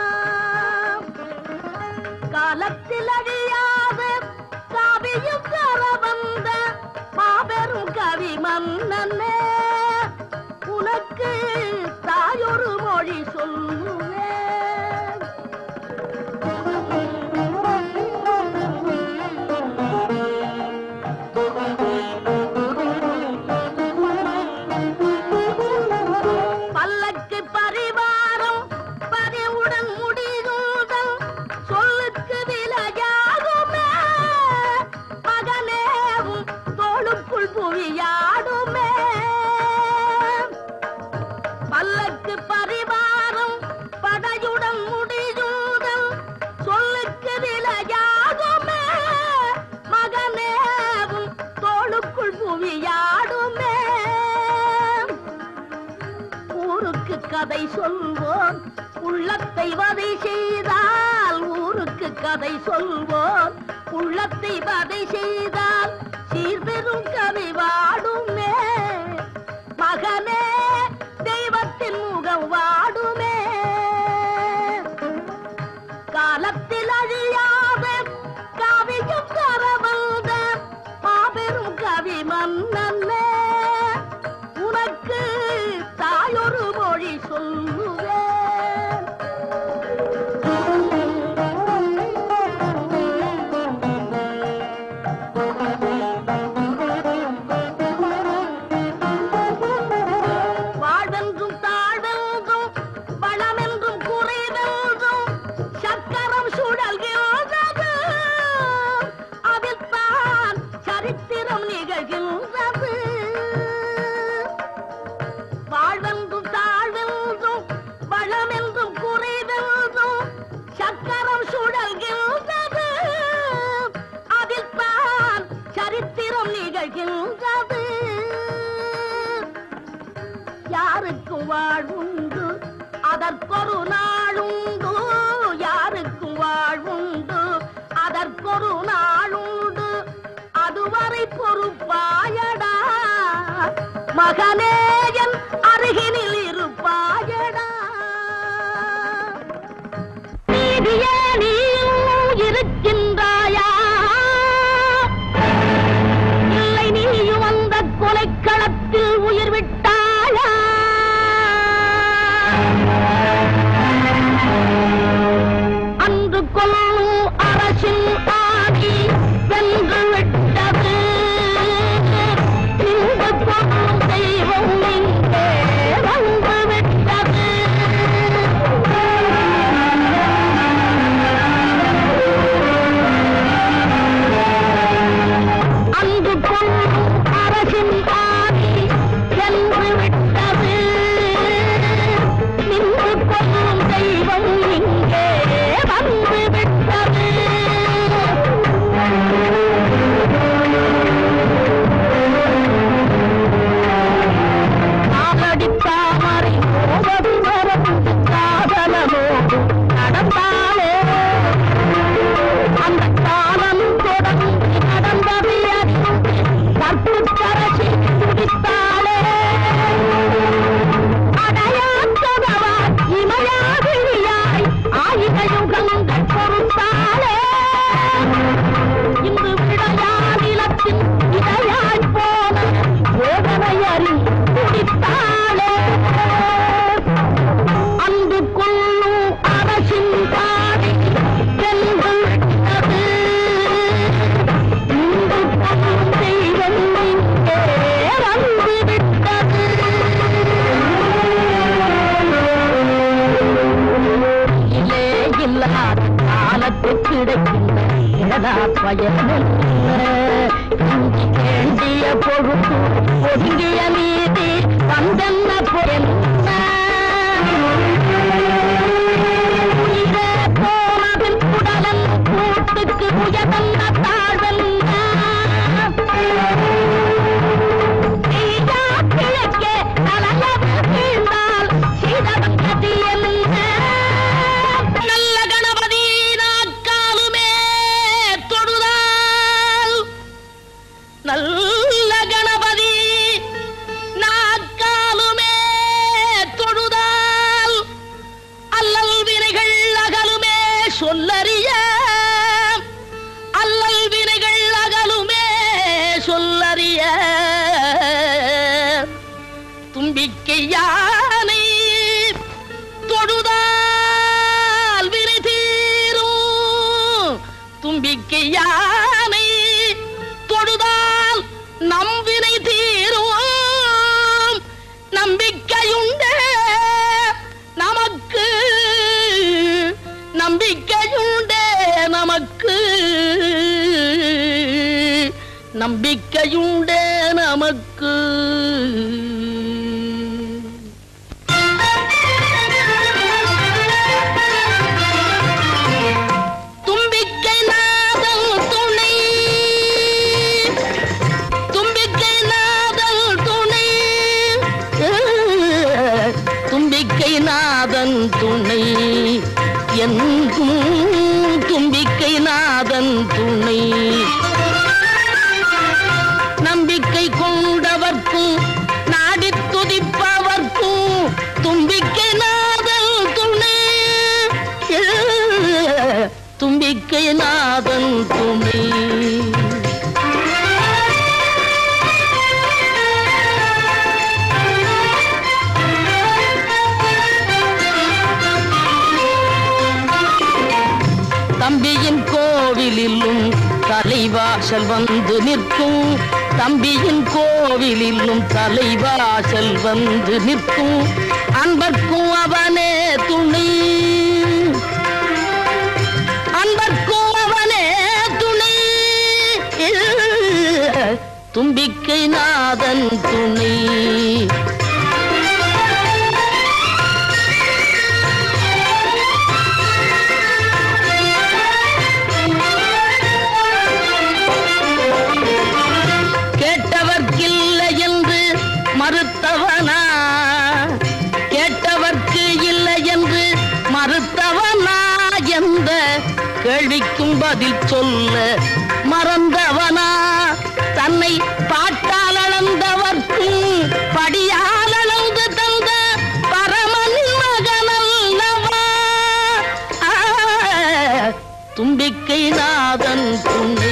காலத்தில் அழியாத காவியும் கர வந்த மாபெரும் கவி மன்னனே உனக்கு தாயொரு மொழி சொல்லுவேன் பல்லக்கு பரிவாரம் பதிவுடன் முடிகுதல் சொல்லுக்கு விலையாகுமே மகனேவும் தோளுக்குள் புவியாடுமே பல்லக்கு பரிவாரம் படையுடன் முடியுதல் சொல்லுக்கு விலையாகுமே மகனேவும் தோளுக்குள் புவியாடுமே ஊருக்கு கதை சொல்வோம் உள்ளத்தை வதை செய்தால் ஊருக்கு கதை சொல்வோம் உள்ளத்தை வதை செய்தால் சீர்பெரும் கவி வாடுமே மகனே தெய்வத்தின் முகம் வாடுமே காலத்தில் அழியாத காவியும் கரவந்த மாபெரும் கவி மன்னனே உனக்கு தாயொரு மொழி சொல்லுவேன் வாழ்வென்றும் தாழ்வென்றும் வளமென்றும் குறைவென்றும் சக்கரம் சுழல்கின்றது அதில் தான் சரித்திரம் நிகழ்கின்றது வாழ்வென்றும் தாழ்வென்றும் வளமென்றும் குறைவென்றும் சக்கரம் சுழல்கின்றது அதில் தான் சரித்திரம் நிகழ்கின்றது யாருக்கும் வாழ்வுண்டு அதற்கொரு நாளுண்டு யாருக்கும் வாழ்வுண்டு அதற்கொரு நாளுண்டு அதுவரை பொறுப்பாயடா மகனே என் அருகினில் இருப்பாயடா நீதியே நீயும் இருக்கின்றாயா இல்லை நீயும் அந்த கொலைக்களத்தில் உயிர் விட்டாயா அன்று கொல்லும் அரசின் ஆகி வென்று விட்டது கிடைக்கின்றதா பயனென்ன வேண்டிய பொழுது ஒதுங்கிய மீதி வந்தென்ன பொருந்த உயிரே போனதில் உடலன் கூட்டுக்கு உயர்ந்த தாழ்வென்ன தீயா கிழக்கே தலையவு வீழ்ந்தால் சீதவன் கதி என்ன? நல்ல கணபதி நாக்காலுமே தொழுதால் நல்ல கணபதி நாக்காலுமே தொழுதால் அல்லல் வினைகள் அகலுமே சொல்லறிய அல்லல் வினைகள் அகலுமே சொல்லறிய தும்பிக்கை யானை தொழுதால் வினை தீரும் தும்பிக்கை யானை தொழுதால் நம் வினை தீரும் நம்பிக்கையுண்டு நமக்கு நம்பிக்கையுண்டே நமக்கு நம்பிக்கையுண்டே நமக்கு தும்பிக்கை நாதல் துணை தும்பிக்கை நாதல் துணை தும்பிக்கை நாதன் துணை எங்கும் தும்பிக்கை நாதன் துணை நம்பிக்கை கொண்டவர்க்கும் நாடி துதிப்பவர்க்கும் தும்பிக்கை நாதல் துணை தும்பிக்கை நாதன் துணை தம்பியின் கோவிலிலும் தலைவாசல் வந்து நிற்கும் தம்பியின் கோவிலிலும் தலைவாசல் வந்து நிற்கும் அன்பர்க்கும் அவனே துணை அன்பர்க்கும் அவனே துணை தும்பிக்கை நாதன் துணை கேட்டவர்க்கில்லை என்று மறுத்தவனா கேட்டவர்க்கு இல்லை என்று மறுத்தவனா எந்த கேள்விக்கும் பதில் சொல்ல மறந்தவனா தன்னை பாட்டால் அளந்தவர்க்கும் படியால் அளந்து தந்த பரமன் மகனல்லவா ஆ, தும்பிக்கை நாதன் துணை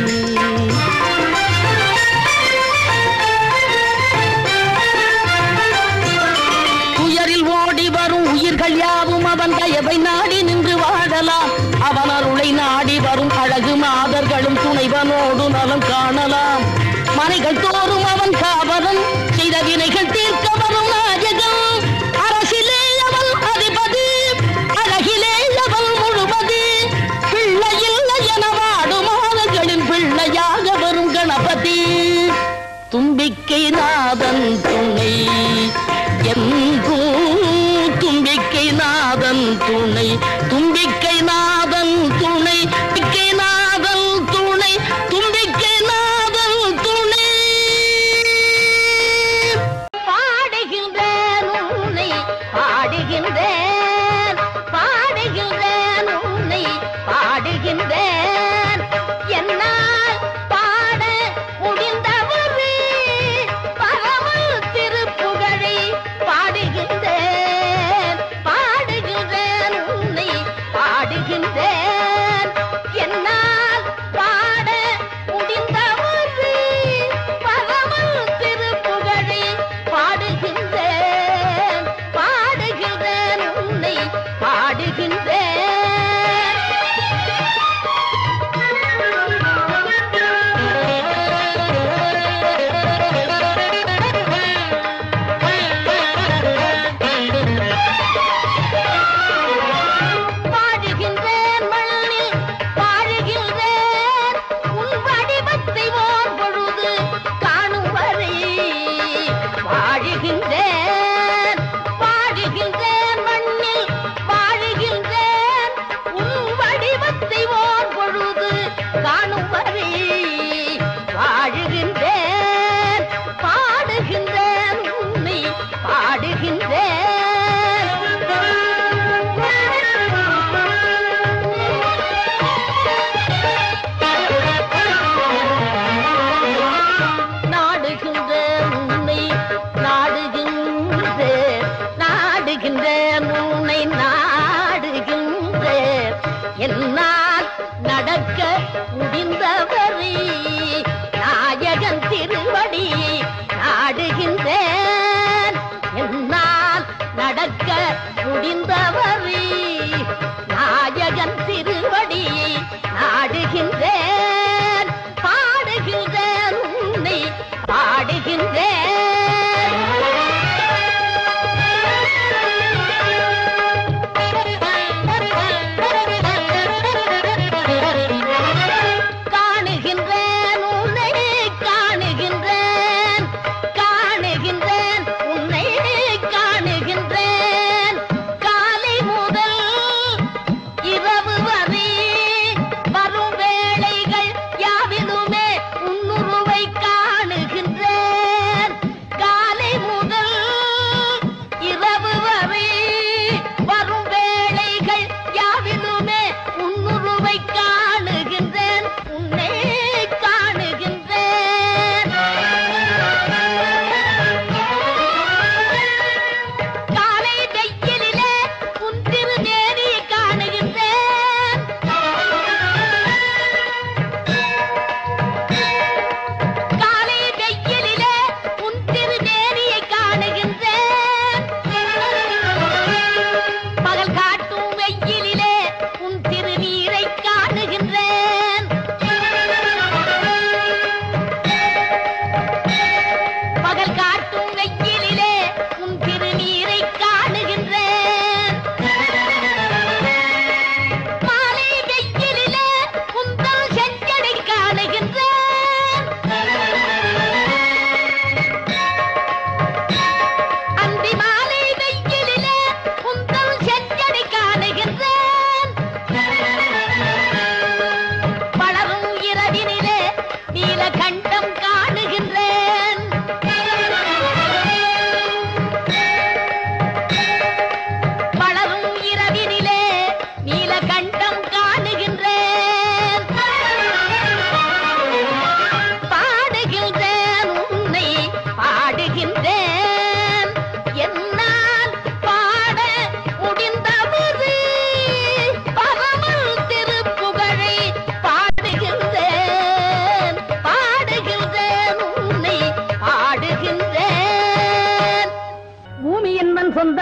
துயரில் ஓடி வரும் உயிர்கள் யாவும் அவன் தயவை நாடி நின்று வாழலாம் அவன் அருளை நாடி வரும் அழகு மாதர்களும் துணைவனோடு நலம் காணலாம் மனைகள் தோறும் அவன் காவலன் செய்த வினைகள் தீர்க்க வரும் நாயகன் அரசிலே அவன் அதிபதி அழகிலே அவன் முழுவதி பிள்ளை இல்லை என வாடும் மாதர்களின் பிள்ளையாக வரும் கணபதி தும்பிக்கை நாதன் துணை என்றும் தும்பிக்கை நாதன் துணை தும்பிக்கை நாதன் துணை தும்பிக்கை நாதன் துணை தும்பிக்கை நாதன் துணை பாடுகின்றேன் உன்னை பாடுகின்றேன் பாடுகின்றேன் உன்னை பாடுகின்றேன் என்னால் பாட முடிந்தவரே பரமல் திருப்புகழை பாடுகின்றேன் பாடுகின்றேன் உன்னை பாடுகின்றேன்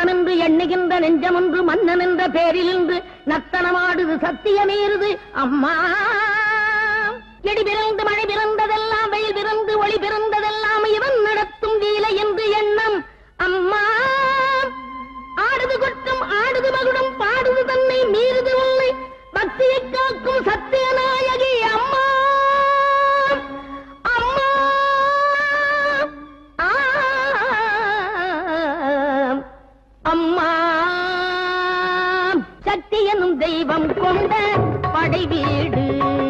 நலமென்று எண்ணுகின்ற நெஞ்சமொன்று மன்னன் என்ற பேரிலிருந்து நத்தனமாடுது சத்தியமீறுது அம்மா இடி பிறந்து மழை பிறந்ததெல்லாம் வெயில் பிறந்து ஒளி பிறந்ததெல்லாம் இவன் நடத்தும் லீலை என்று எண்ணம் அம்மா ஆடுது கொட்டும் ஆடுது மகுடம் பாடுது தன்னை மீறுது உன்னை பக்தியை காக்கும் சத்தியநாயகி அம்மா அம்மா ஆம். அம்மா சக்தி எனும் தெய்வம் கொண்ட படை வீடு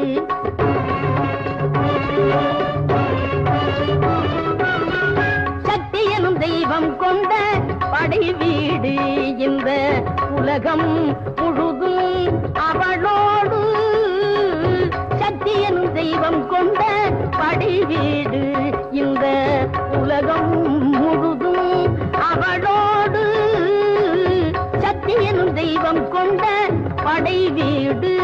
சக்தி எனும் தெய்வம் கொண்ட படை வீடு இந்த உலகம் முழுதும் அவளோடு சக்தி எனும் தெய்வம் கொண்ட படை வீடு இந்த உலகம் முழுதும் அவளோடு சக்தி எனும் தெய்வம் கொண்ட படை வீடு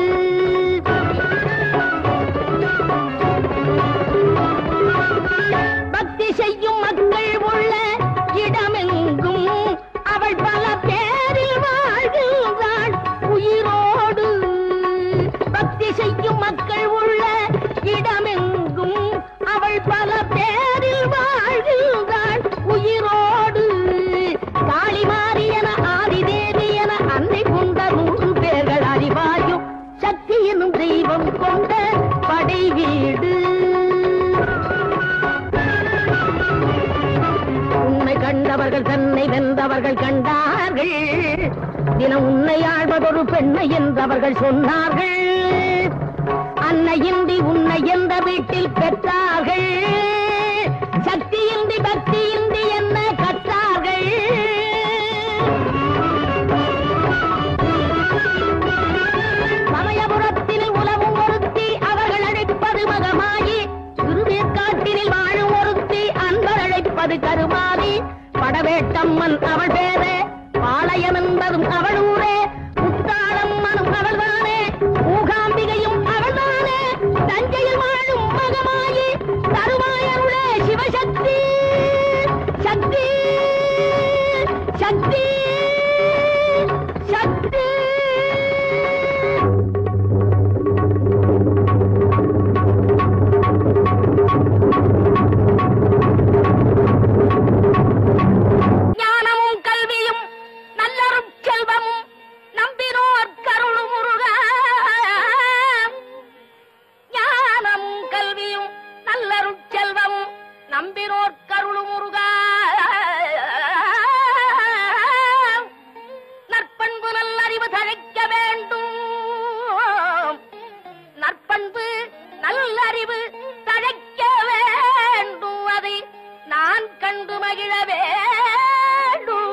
பக்தி செய்யும் மக்கள் உள்ள இடமெங்கும் அவள் பல பேரில் வாழ்கின்றாள் உயிரோடு பக்தி செய்யும் மக்கள் உள்ள இடமெங்கும் அவள் பல பேரில் வாழ்கின்றாள் உயிரோடு காளி மாறி என ஆதிதேவி என அன்னை கொண்ட நூறு பேர்கள் அறிவாயும் சக்தி எனும் தெய்வம் கொண்ட படை வீடு உன்னை கண்டவர்கள் தன்னை வென்றவர்கள் கண்டார்கள் தினம் உன்னை ஆழ்வதொரு பெண்ணை என்றவர்கள் சொன்னார்கள் அன்னையின்றி உன்னை எந்த வீட்டில் பெற்றார்கள் சக்தியின்றி பக்தியின்றி என்ன கற்றார்கள் சமயபுரத்தில் உலவும் ஒருத்தி அவர்கள் அழைப்பது மகமாயி திருவேற்காட்டினில் வாழும் ஒருத்தி அன்பர் அழைப்பது கருமாதி படவேட்டம்மன் அவள் பேரே பாளையம் என்பதும் அவள் ஊரே முத்தாளம்மனும் அவள்தானே மூகாம்பிகையும் அவள்தானே தஞ்சையில் வாழும் மகமாயி தருவாயருளே சிவசக்தி சக்தி சக்தி சக்தி ஞானமும் கல்வியும் நல்லரும் செல்வமும் நம்பினோர் கருளும் முருக ஞானமும் கல்வியும் நல்லரும் செல்வமும் நம்பினோர் கருளும் முருக நற்பண்பு நல்லறிவு தழைக்க வேண்டும் நற்பண்பு நல்லறிவு தழைக்க வேண்டும் அதை நான் கண்டு மகிழ வேண்டும்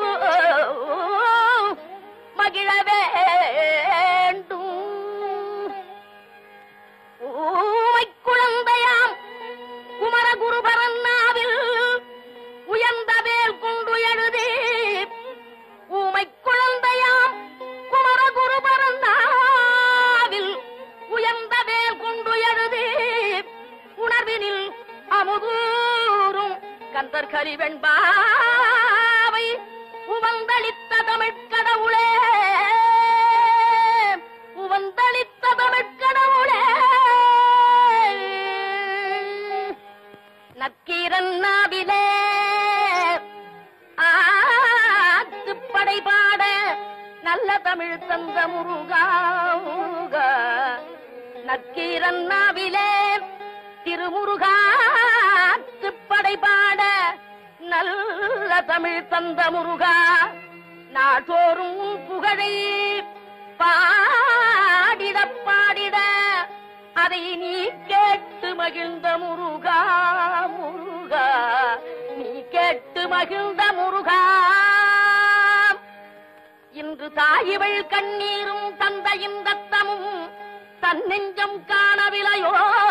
மகிழ வேண்டும் ஊமை குழந்தையாம் குமரகுருபரன் நாவில் உயர்ந்த வேல் கொண்டு எழுதி ஊமை குழந்தையாம் குமரகுருபரன் நாவில் உயர்ந்த வேல் கொண்டு எழுதி உணர்வினில் அமுதூரும் கந்தர் கரிவெண்பாவை உவந்தளித்த தமிழ்க்கடவுளே உவந்தளித்த தமிழ்க்கடவுளே நக்கீரன் நாவிலே ஆத்துப்படை பாட நல்ல தமிழ் தந்த முருகா முருகா. நக்கீரன் நாவிலே திருமுருகாத்துப்படை பாட நல்ல தமிழ் தந்த முருகா நாள்தோறும் உன் புகழை பாடிட பாடிட அதை நீ கேட்டு மகிழ்ந்த முருகா முருகா நீ கேட்டு மகிழ்ந்த முருகா இன்று தாயிவள் கண்ணீரும் தந்தையின் ரத்தமும் தன்னெஞ்சம் காணவில்லையோ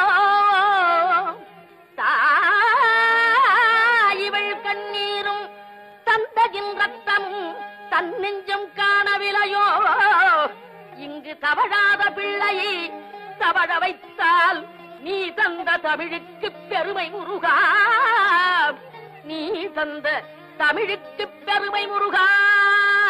தாயிவள் கண்ணீரும் தந்தையின் ரத்தமும் தன்னெஞ்சம் காணவில்லையோ இங்கு தவழாத பிள்ளையை தவழ வைத்தால் நீ தந்த தமிழுக்கு பெருமை முருகா நீ தந்த தமிழுக்கு பெருமை முருகா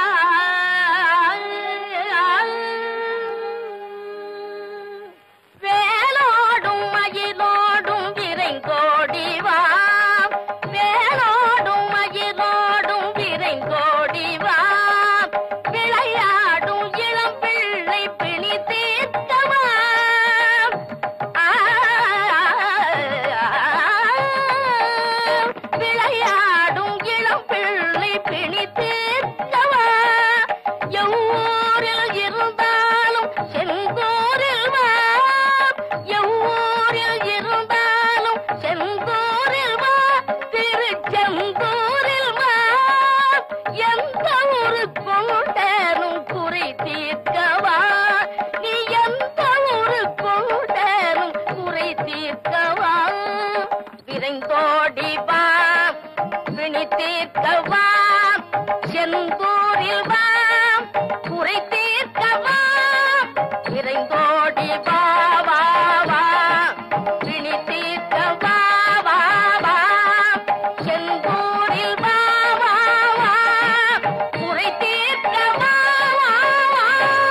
விரைந்தோடி வா பிணி தீர்க்க வா செந்தூரில் வா குறை தீர்க்க வா விரைந்தோடி வா வா வா பிணி தீர்க்க வா வா வா செந்தூரில் வா வா வா குறை தீர்க்க வா வா வா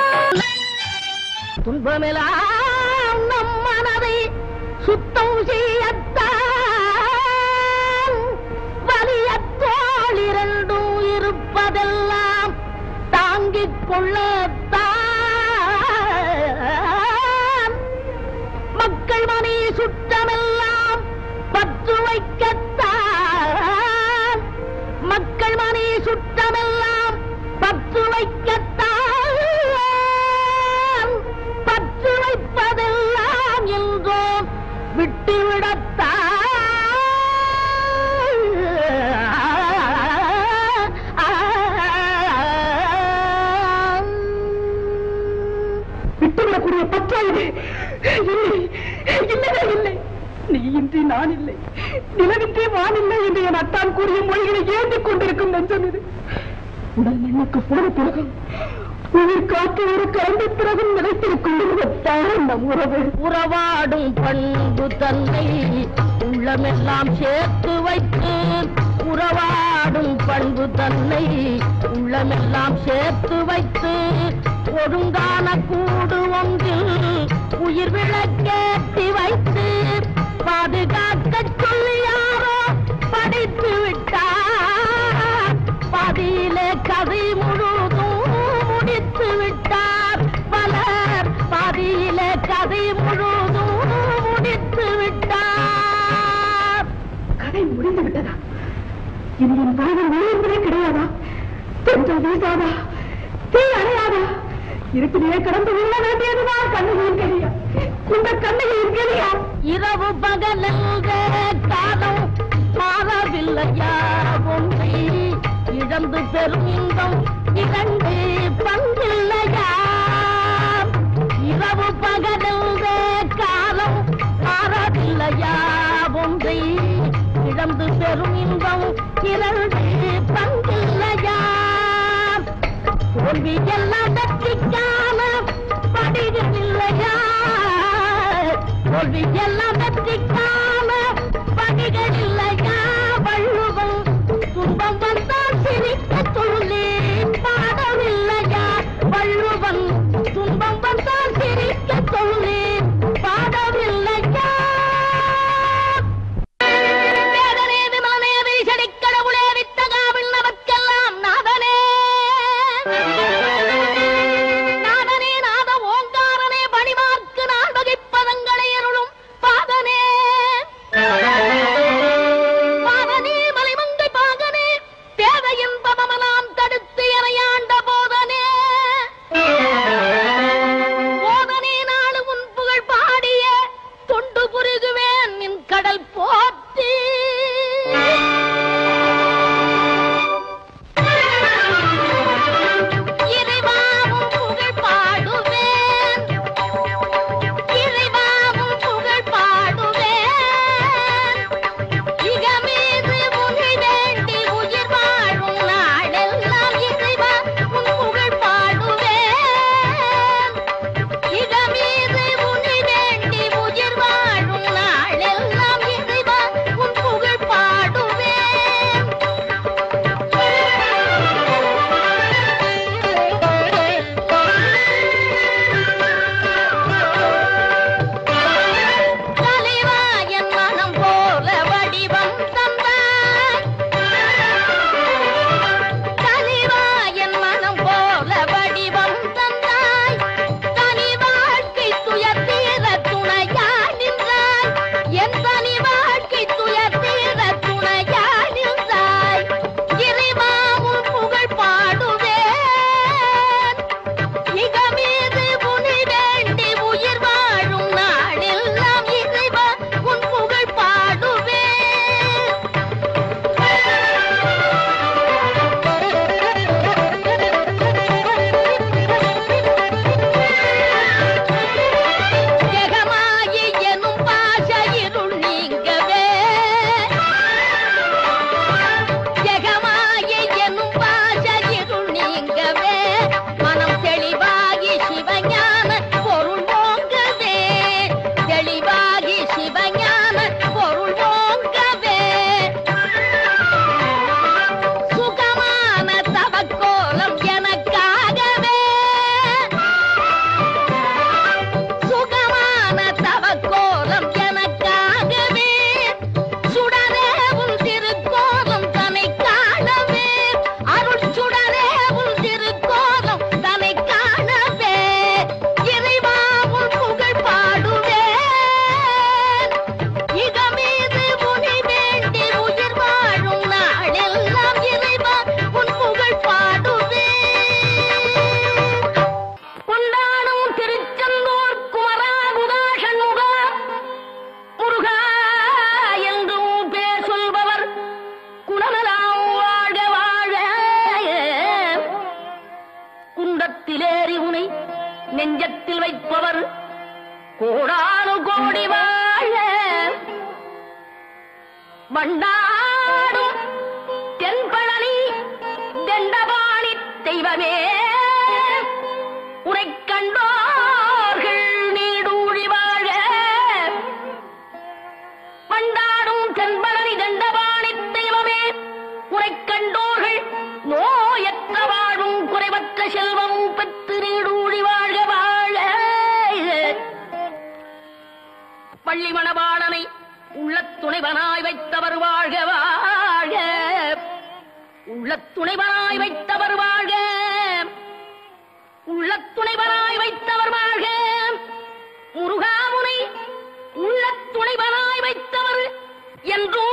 துன்பமெல்லாம் நம் மனதை சுத்தம் செய்யத்தான் வலிய தோள் இரண்டும் இருப்பதெல்லாம் தாங்கிக் கொள்ளத்தான் மக்கள் மணி சுற்றமெல்லாம் பற்று வைக்கத்தான் மக்கள் மணி சுற்றமெல்லாம் பற்று வைக்கத்தான் பற்று வைப்பதெல்லாம் என்றோம் விட்டுவிடத்தான் விட்டுவிடக்கூடிய பற்றா இது இல்லை இல்லவே இல்லை நீ இன்றி நான் இல்லை நிலவின்றி வான் இல்லை என்று என் அத்தான் கூறிய மொழிகளை ஏந்திக் கொண்டிருக்கும் நெஞ்சம் இது உடல் மண்ணுக்கு போன பிறகும் உயிர் காற்று ஒரு கலந்த பிறகும் நிலைத்திருக்கும் என்பதுதான் நம் உறவு உறவாடும் பண்பு தன்னை உள்ளமெல்லாம் சேர்த்து வைத்து உறவாடும் பண்பு தன்னை உள்ளமெல்லாம் சேர்த்து வைத்து ஒழுங்கான கூடு ஒன்றில் உயிர் விளக்கேற்றி வைத்து பாதுகாக்கச் சொல்லி யாரோ படித்து விட்டார் பாதியிலே கதை முழுதும் முடித்து விட்டார் பலர் பாதியிலே கதை முழுதும் முடித்து விட்டார் கதை முடிந்து விட்டதா இனி என் வாழ்வில் ஒளி என்பதே கிடையாதா தென்றல் வீசாதா தீ அணையாதா இருட்டிலே கடந்து உள்ள வேண்டியதுதான் கண்ணுகளின் கெளியா இந்த கண்ணுகளின் கெளியா இரவு பகலென்ற காலம் மாறவில்லையா ஒன்றை இழந்து பெரும் இன்பம் இரண்டு பங்கில்லையா இரவு பகலென்ற காலம் மாறவில்லையா ஒன்றை இழந்து பெரும் இன்பம் இரண்டு பங்கில்லையா தோல்வி எல்லாம் வெற்றிக்கான படிகள் இல்லையா தோல்வி எல்லாம் வெற்றிக்கான படிகள் இல்லையா வள்ளுவம் துன்பம் வந்தால் சிரிக்க சொல்லி பாடவில்லையா வள்ளுவன் துன்பம் வந்தால் சிரிக்க சொல்லி பாடவில்லையா வேதனே விமலனே வீசடிக் கடவுளே வித்தகாவில் நமக்கெல்லாம் நாதனே நாதனே நாத ஓங்காரனே பணிமார்க்கு நான் வகைப்பதங்களை அருளும் பாதனே மண்டாடும் தென்பழனி தண்டபாணி தெய்வமே உரை கண்டோர்கள் நீடூழி வாழ மண்டாடும் தென்பழனி தண்டபாணி தெய்வமே உரை கண்டோர்கள் நோயற்ற வாழும் குறைவற்ற செல்வம் பெற்று நீடூழி வாழ்க வாழ பள்ளி மணவாளனை உள்ள துணைவனாய் வைத்தவர் வாழ்க வாழ்க உள்ள துணைவனாய் வைத்தவர் வாழ்க உள்ள துணைவனாய் வைத்தவர் வாழ்க முருகாமுனை உள்ள துணைவனாய் வைத்தவர் என்றோ